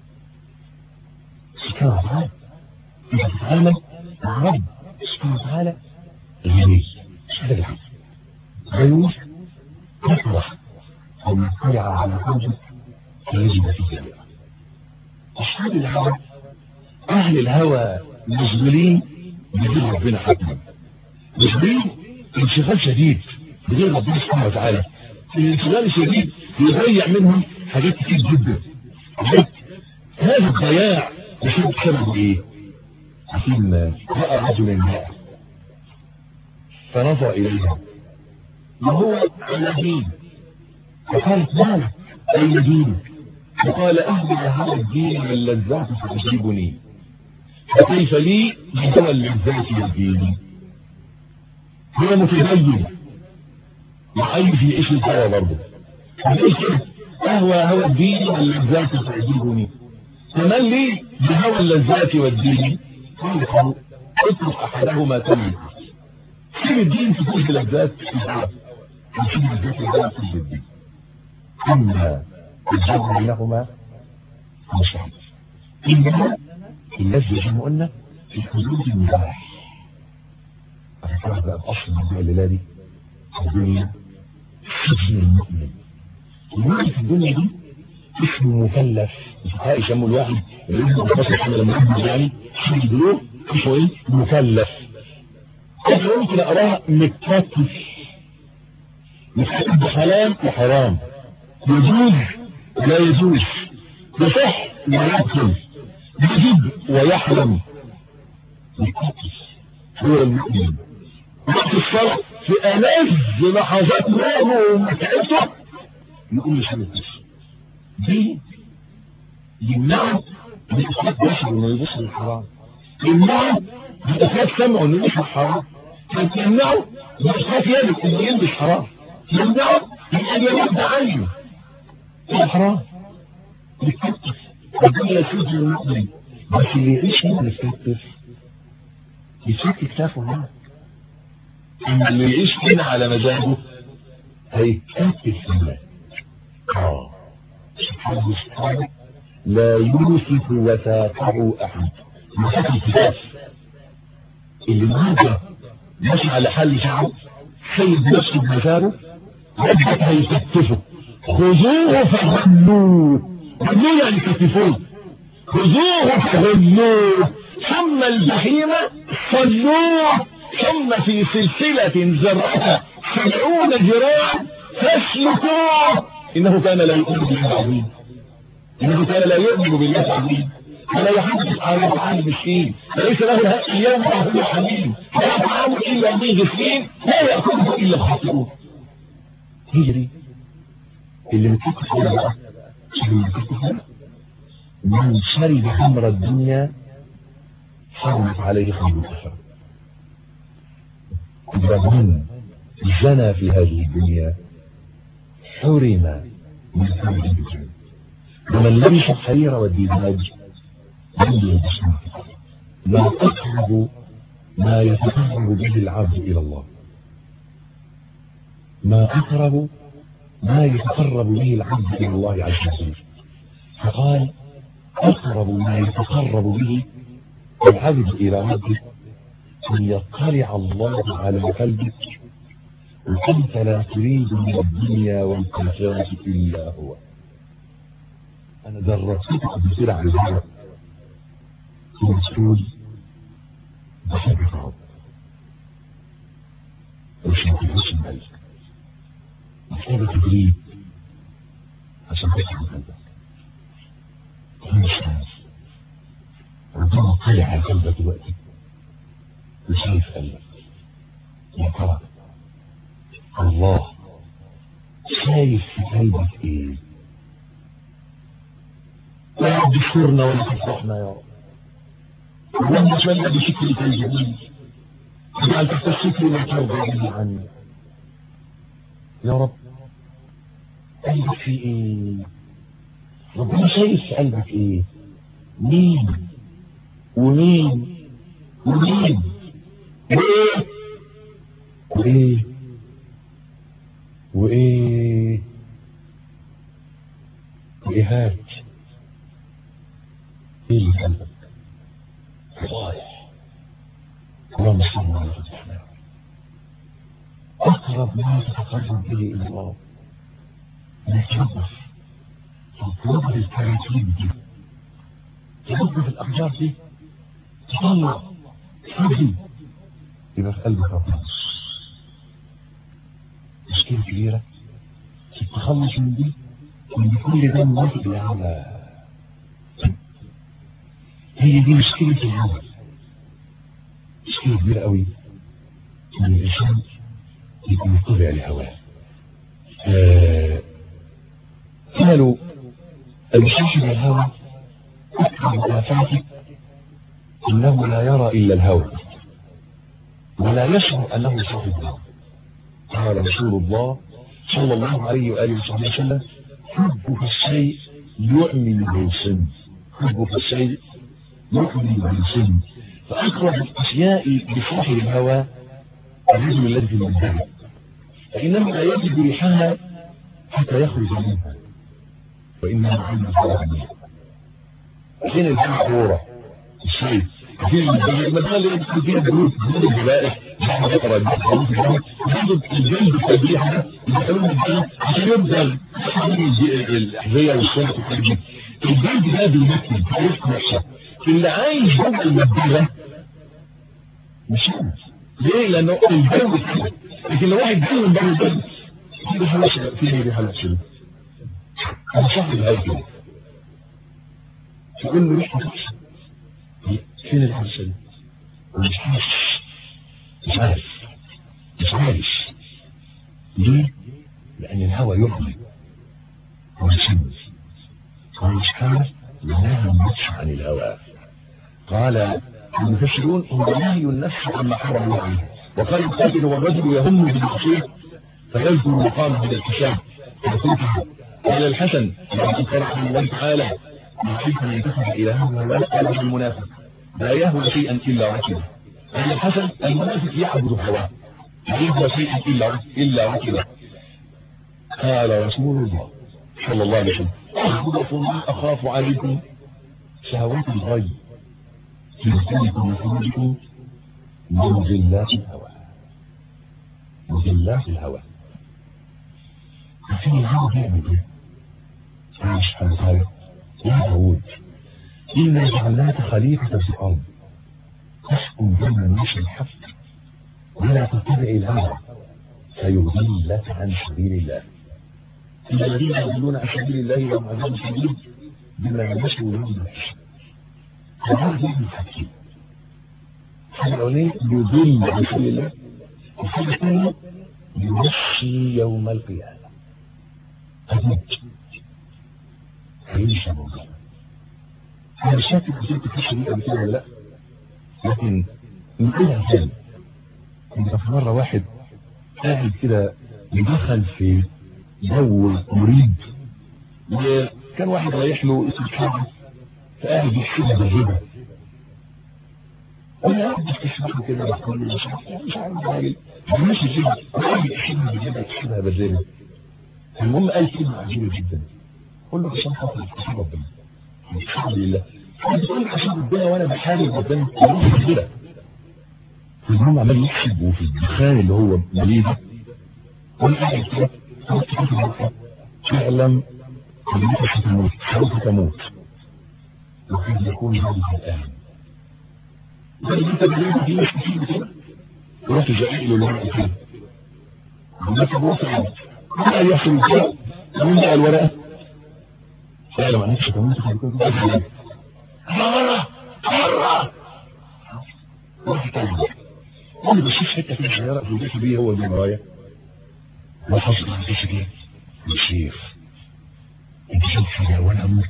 سبحانه وتعالى انت تتعامل مع رب سبحانه وتعالى غني هذا الحق غيوش يفرح أن يطلع على قلبك فيجد في جميع أصحاب الهوى أهل الهوى مشغولين بغير ربنا حتما مشغولين انشغال شديد بغير ربنا سبحانه وتعالى الانشغال الشديد يضيع منهم حاجات كتير جدا هذا الضياع يكون بسبب ايه؟ حكيم رأى رجلا ماء فنظر إليها وهو على دين فقالت مالك أين دينك فقال أهل هذا الدين من اللذات تعجبني فكيف لي من اللذات والدين هو متدين وعين في عيش الهوى برضه أهوى هوى الدين واللذات تعجبني فمن لي بهوى اللذات والدين قال اترك احدهما تملك سيب الدين في كل لذات وفي الذات لا تجد أما الجمع بينهما مستحيل إنما اللذة زي ما قلنا في حدود المباح أفكر بقى بأصل الموضوع الليلة دي الدنيا سجن المؤمن المؤمن في الدنيا دي اسمه مكلف الفقهاء يسموا الواحد اللي اسمه مكلف لما يبدو يعني في البلوغ اسمه ايه؟ مكلف انا ممكن اقراها متكتف متكتف بحلال وحرام يجوز لا يجوز يصح ويبطل يجب ويحرم متكتف هو المؤمن وقت الصلاة في ألذ لحظات نومه ومتعبته يقول لي حاجة دي يمنعه من إسلام بشر إنه يبص للحرام يمنعه من إسلام سمعه إنه يسمع حرام يمنعه من إسلام يده إنه يلبس حرام يمنعه من أن يرد عنه الحرام يتكتف ربنا يسجد المؤمن بس اللي يعيش هنا يتكتف يسكت كتافه هنا إن اللي يعيش هنا على مزاجه هيتكتف هنا اه سبحانه وتعالى لا يوثق وثاقه احد وثاق الكتاف اللي النهارده ماشي على حل شعب سيد نفسه بمثاله ربك هيكتفه خذوه فغنوه غنوه يعني كتفوه خذوه فغنوه ثم الجحيم صلوه ثم في سلسلة زرعها سبعون ذراعا فاسلكوه إنه كان لا يؤمن بالله العظيم إنه كان لا يؤمن بالله العظيم ولا يحدث على طعام المسكين فليس له اليوم هو حميم لا طعام إلا من غسلين لا يأكله إلا الخاطئون هي دي اللي متفق هنا بقى اللي متفق هنا من شرب خمر الدنيا حرمت عليه خمر الآخرة من زنى في هذه الدنيا حرم من خمر الدنيا ومن لبس الحرير والديباج لم يلبس ما أقرب ما يتقرب به العبد إلى الله ما أقرب ما يتقرب به العبد إلى الله عز وجل فقال أقرب ما يتقرب به العبد إلى ربه أن يطلع الله على قلبك وأنت لا تريد من الدنيا والكفاة إلا هو أنا درستك قبل كده على الهواء مسؤول بحبك رب مش متحسن قلبك محتاجة تدريب عشان تفهم قلبك مش ناس ربنا طلع على قلبك دلوقتي وشايف قلبك يا ترى الله شايف في قلبك ايه يا رب اشكرنا ولا تفرحنا يا رب اللهم صل بشكرك الجميل اجعل تحت الشكر ما ترضى به عني يا رب قلبك في ايه ربنا شايف في قلبك ايه مين ومين ومين وايه وايه وايه وايهات ايه اللي في قلبك رايح اللهم صل على سيدنا اقرب ما تتقرب به الى الله انك تنظف تنظف الكراكيب دي تنظف الاحجار دي تطلع تفضي يبقى في قلبك ربنا مشكلة كبيرة تتخلص من دي من كل ده موافق على هي دي مشكلة العمل مشكلة كبيرة قوي ان الانسان يبقى متبع لهواه آه قالوا المشاهد الهوى أكثر آفاته إنه لا يرى إلا الهوى ولا يشعر أنه صاحب الهوى قال رسول الله صلى الله عليه وآله وصحبه وسلم حب في الشيء يؤمن بالسن حب في الشيء يؤمن بالسن فأقرب الأشياء بصاحب الهوى الرجل الذي في المنزل فإنه لا يجد ريحها حتى يخرج منها وإنها عين الظالمين فين الحورة الشيء في المدينة اللي فيها بيوت بيوت الجبائح نحن نقرأ الجلد الجلد التبريح يدخلون الجلد عشان يبدأ الأحذية والشنط والحاجات دي الجلد ده بيمثل تعرف نفسه اللي عايش جوه المدينة مش عارف ليه؟ لأنه الجو كده لكن لو واحد جاي من بره البلد في ريحة في ريحة وحشة أنا صاحب الهاي كده تقول له ريحة وحشة فين الحرشة دي ومش عارف مش عارف مش عارف ليه لان الهوى يغلي ويشمس ومش عارف لنهي النفس عن الهوى قال المفسرون هو نهي النفس عما حرم الله عليه وقال القاتل هو الرجل يهم بالمعصيه فيذكر مقامه بالكتاب قال الحسن لما قرأ الله تعالى يحب ان يتخذ الهه ولا قال المنافق لا يهوى شيئا إلا ركبه أن الحسن المنافق يعبد هواه لا يهوى شيئا إلا إلا ركبه قال رسول الله صلى الله عليه وسلم أخبركم ما أخاف عليكم شهوات الغي في دخولكم وخروجكم من ذلات الهوى مذلات الهوى ففي الهوى بيعمل ايه؟ قال سبحانه وتعالى يا داوود إنا جعلناك خليفة في الأرض تحكم بين الناس الحق ولا تتبع الهوى فيضلك عن سبيل الله إن الذين يضلون عن سبيل الله لهم عذاب شديد بما يمسوا يوم الحساب فهذا هو الحكيم الحاجة الأولانية يضل عن سبيل الله الحاجة الثانية يمشي يوم القيامة هديك هيمشي موضوع انا مش فاكر كنت القصه دي قبل كده ولا لا لكن نقولها تاني كنت في مره واحد قاعد كده يدخل في جو مريب وكان واحد رايح له اسم حاجه فقاعد يحسبها بالهبه وانا قاعد بستشرح كده بقول له مش عارف مش عارف الراجل ماشي كده قاعد يحسبها بالهبه يحسبها بالهبه المهم قال كلمه عجيبه جدا قول له عشان خاطر استحب ربنا الحمد لله بتقول عشان ربنا وانا بحارب ربنا كده المهم عمال يحسب وفي الدخان اللي هو مليء ده وانا قاعد كده اعلم انك ستموت سوف تموت وقد يكون ذلك الان زي انت بليد دي مش كتير كده ورحت زقيق له الورقه كده الناس بوصل ما يحصل كده مين بقى الورقه اعلم انك ستموت مرة مرة واحد تاني انا بشوف حته كده صغيره في البيت بيه هو اللي ورايا لاحظت في البيت بيه يا شيخ انت شايف حاجه وانا اموت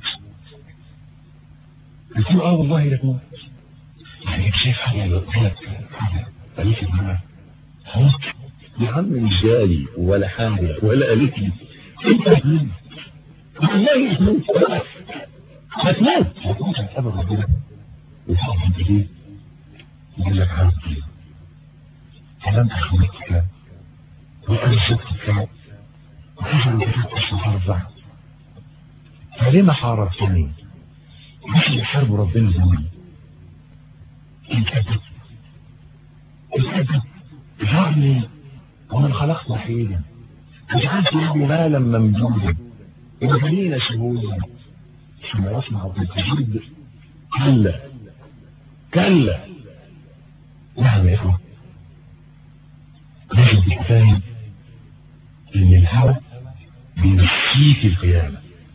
قلت له اه والله لا تموت يعني انت شايف حاجه قلت لك حاجه قالت لي انا هموت يا عم مش جالي ولا حاجه ولا قالت لي انت هتموت والله هتموت هتموت هتموت هتقابل ربنا وتقعد ايديه يقول لك عبدي كلام اخوتك وانا شفتك وحجر بكتبت الاربع فلما حاربتني مش اللي حاربوا ربنا زمان الكذب الكذب ذرني ومن خلقت وحيدا وجعلت له مالا ممدودا وبنين شهودا ثم يسمع بالتجريد كلا كلا نعم يا اخوان لازم تبقى فاهم ان الهوى بيمشيك القيامه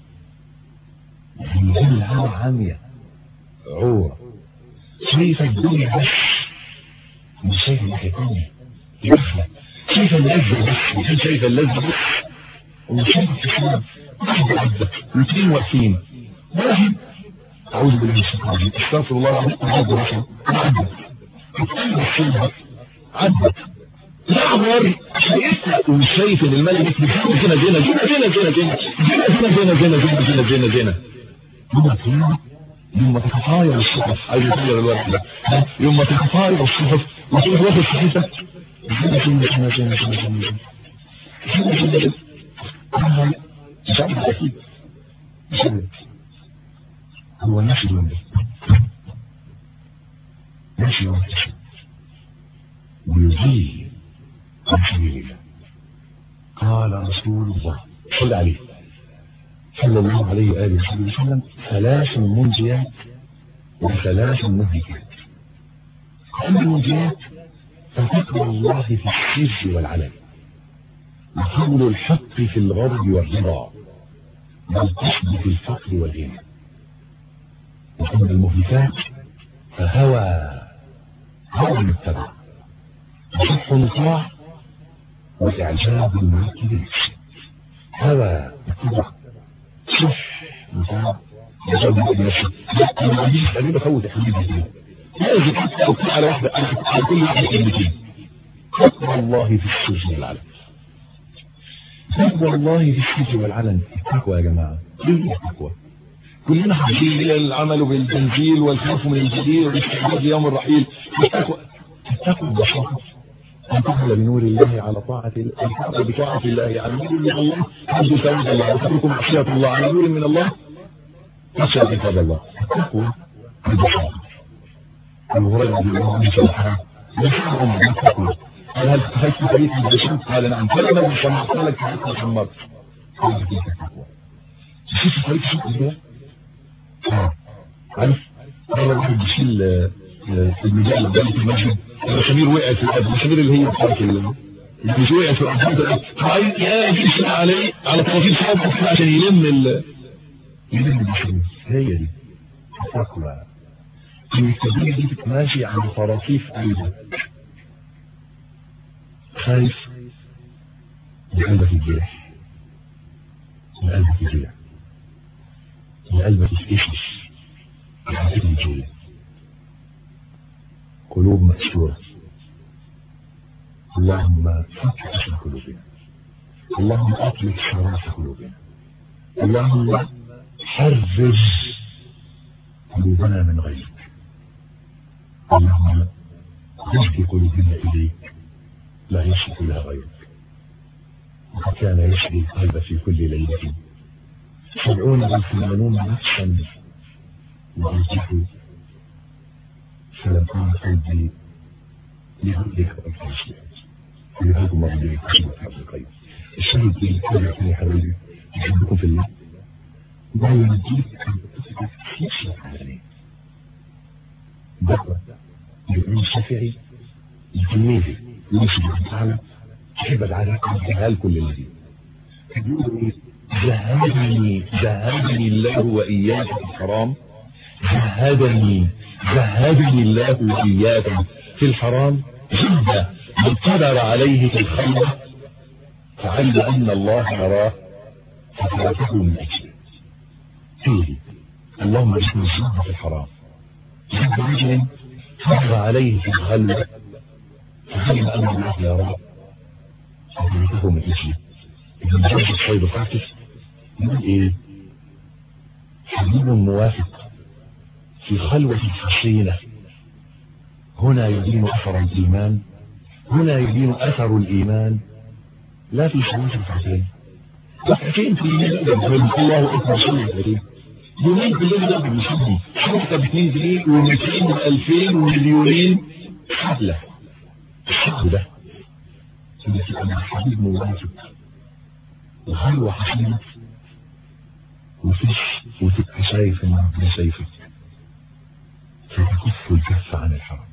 يعني يكون الهوى عاميه عوره شايفه الدنيا بس مش شايفه الناحيه الثانيه يدخل شايفه اللذه بس مش شايفه اللذه بس ومش شايفه التسليم واحد عدى واثنين واقفين واحد اعوذ بالله من الشيطان الرجيم استغفر الله العظيم عدى واحد عدى الصلبة عدت يعبر شايفها ومش شايف ان المال مثل جنة جنة جنة جنة جنة جنة جنة جنة جنة جنة جنة جنة جنة يوم القيامة يوم ما تتطاير الصحف عايز يطير الوقت ده يوم ما تتطاير الصحف وتروح واخد صحيفة جنة جنة جنة جنة جنة جنة مش عارف اكيد مش عارف هو ماشي اليوم ده ماشي يوم ويضيء عن سبيل الله قال رسول الله صلى عليه صلى الله عليه وآله وصحبه وسلم ثلاث منجيات وثلاث مهلكات أما المنجيات فتقوى الله في السر والعلن وقول الحق في الغرب والرضا والقصد في الفقر والغنى وأما المهلكات فهوى هوى المتبع وصح مطاع وإعجاب المركب نفسه هوى اتباع صح مطاع إعجاب المركب نفسه أنا ما عنديش تقريبا فوت يا حبيبي كده لازم حتى على واحدة على كل واحدة كلمتين تقوى الله في السر والعلن تقوى الله في السر والعلن التقوى يا جماعة ايه التقوى كلنا حاسين الى العمل بالتنزيل والخوف من الجليل والاستعداد ليوم الرحيل التقوى التقوى ببساطه ان تعمل بنور الله على طاعه الله بطاعه الله على نور من الله حمد ثواب الله وتترك معصيه الله على نور من الله تخشى عقاب الله التقوى ببساطه ابو هريره رضي الله عنه سبحانه يشعر امه بالتقوى قال هل تخيلت فريق من الشمس قال نعم فلما سمعت لك حتى محمد قال تلك التقوى شوف فريق الشمس عارف مرة واحد بيشيل المجال اللي قدام في المسجد المسامير وقعت في الارض المسامير اللي هي بتاعت اللي مش وقعت في الارض عايز يقفل عليه على طرافين صوابه عشان يلم ال يلم المسامير هي دي التقوى المستدير دي بتماشي على طرافيف قلبك خايف لقلبك الجرح لقلبك الجرح لقلبك تتكشف لقلبك الجرح قلوب مكسورة اللهم فك أسر قلوبنا اللهم أطلق شرف قلوبنا اللهم حرز قلوبنا من غيرك اللهم اهدي قلوبنا إليك لا يشرك لها غيرك وقد كان يشري القلب في كل ليلة سبعون أو ثمانون نفسا وأنتحوا فلم أرى قلبي لهدك والفاسد لهدكم الله بك كشف حرب القيد الشهيد بالكلمة يا حبيبي أحبكم في الله لا ينجيك أن تثبت خشية عليه دعوة الإمام الشافعي التلميذي يوسف بن تعالى تحب العادات الجهال كل الذي بيقول ايه جهدني جهدني الله وإياك في الحرام جهدني جهدني الله وإياك في الحرام جدا من قدر عليه في الخلوة فعلم أن الله يراه فتركه من أجله فيه اللهم اجعل الجنة في الحرام جد رجل قدر عليه في الخلوة فعلم أن الله يراه فتركه من أجله ابن جرس الصيد فاتح يقول ايه حبيب موافق في خلوة حصينة هنا يبين أثر الإيمان هنا يبين أثر الإيمان لا في شروط الفتين ركعتين في الليل الله أكبر صلى الكريم يومين في الليل ده بيشدي شرطة باثنين جنيه و200 و2000 ومليونين حفلة الشهر ده اللي أنا حبيب موافق وخلوة حسينة وفيش وتبقى شايف ان ربنا شايفك فتكف الكف عن الحرام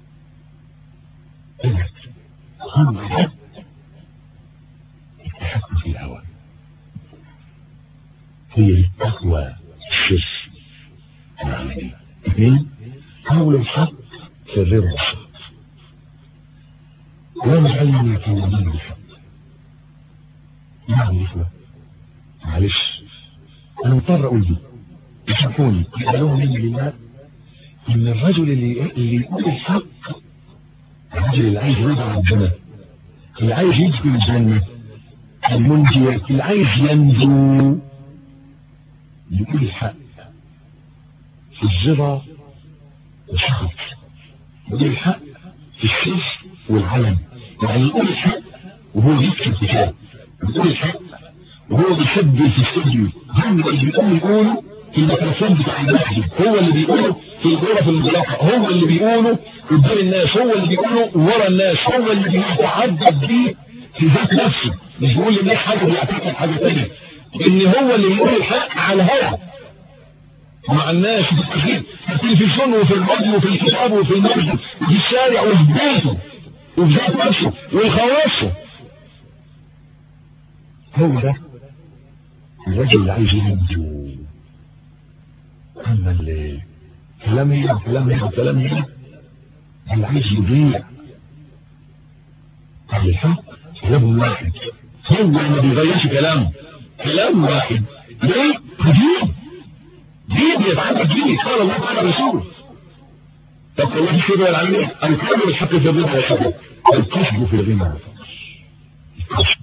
ابعد خلوة التحكم في الهوى هي التقوى الشرك العملية اثنين قول الحق في الرضا والصبر ونجعلني قوانين بالحق يعني إخوة معلش أنا مضطر أقول دي يشوفوني يقبلوها مني لله إن الرجل اللي اللي يقول الحق الرجل اللي عايز يرضى ربنا اللي عايز يدخل الجنة المنجي اللي عايز ينجو يقول الحق في الجرى والشخص يقول الحق في السيف والعلم يعني يقول الحق وهو يكتب كتاب بيقول الحق وهو بيسجل في الاستوديو هم اللي بيقول يقول في الميكروفون بتاع المسجد هو اللي بيقوله في الغرف المغلقه هو اللي بيقوله قدام الناس هو اللي بيقوله ورا الناس هو اللي بيتعبد بيه في ذات نفسه مش بيقول للناس حاجه بيعتقد حاجه ثانيه ان هو اللي يقول الحق على الهوا مع الناس في التخيل في التلفزيون وفي الراديو وفي الكتاب وفي المسجد وفي الشارع وفي بيته وفي ذات نفسه والخواصه هو ده الرجل اللي عايز ينجو اما اللي كلام هنا كلام هنا كلام هنا اللي عايز يضيع اهل الحق كلام واحد هو ما بيغيرش كلامه كلام واحد ليه؟ دين دين يتعبد دين قال الله تعالى رسوله طب الله في الشر والعلمية الكلام الحق في الرضا والحق الكسب في الغنى والفقر الكسب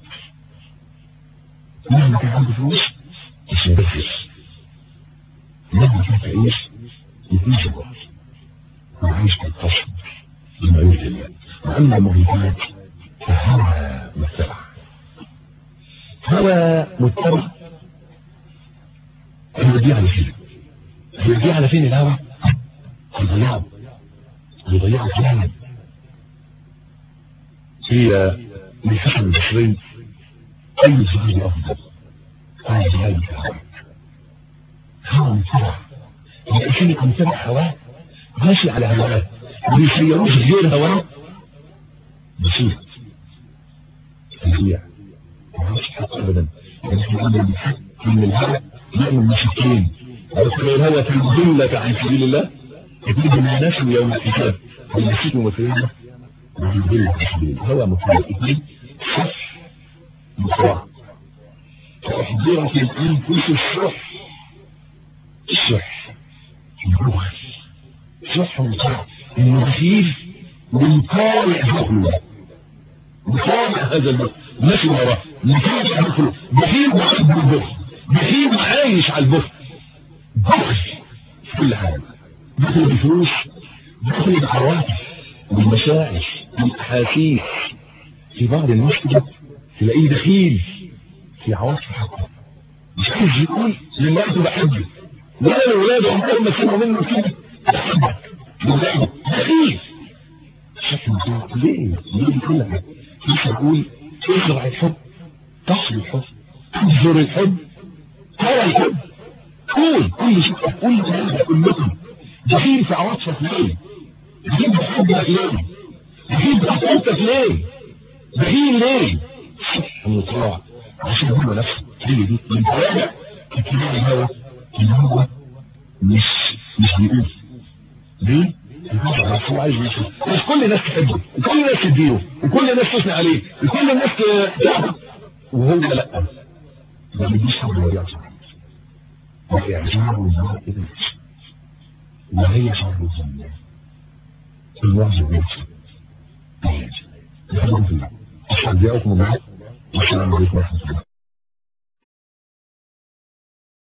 مهما كان عنده فلوس يسبسس مهما كان تعيش يتنسى الوقت وعيش بالقصد بما يرضي الله وأما المغيبات فهوى متبع هوى متبع يوديه على فين يوديه على فين الهوى يضيعه يضيعه فعلا هي من حسن البصري أي الزهاد أفضل قال الزهاد الهوى هوى متبع الإنسان يكون متبع هواه ماشي على هواه ما بيسيروش غير هواه بسيط تضيع ما فيش حق أبدا يعني احنا قلنا بالحق إن الهوى يعمل مشكلين ويذكر الهوى في الذلة عن سبيل الله يجيب الناس يوم الحساب والمسيك ومسيرنا وفي الذلة عن سبيل الله هوى مفيد اثنين صح مصراع فأحضرة الأنفس الصح الصح البخل صح ومصراع إنه بخيف ومطالع بخله مطالع هذا البخل ماشي وراه مطالع بخله بخيل وعيب بالبخل بخيل وعايش على البخل بخل في كل حاجة بخل بفلوس بخل بعواطف بالمشاعر بالاحاسيس في بعض الناس كده تلاقيه دخيل في عواطف حقه مش عايز يقول لمراته بحبك ولا لاولاده عمرهم ما سمعوا منه كده بحبك بحبك دخيل شكل ليه؟ ليه كل حاجه؟ مش هقول ازرع الحب تصل الحب تنظر الحب ترى الحب قول كل شيء قول لك كلكم دخيل في عواطفك ليه؟ دخيل بحبك ليه؟ دخيل بحبك ليه؟ دخيل ليه؟ صح وطاع عشان هو نفسه هي دي من فواجع اتباع الهوى ان هو مش مش بيقول ليه؟ هو عايز يشوف مش كل الناس تحبه وكل الناس تديره وكل الناس تثني عليه وكل الناس تعبه وهو لا ما بيجيش حد ما يعرفش وإعجاب الله إليك وهي شر الظن الواجب نفسه يحبكم في الله أستودعكم الله والسلام عليكم ورحمة الله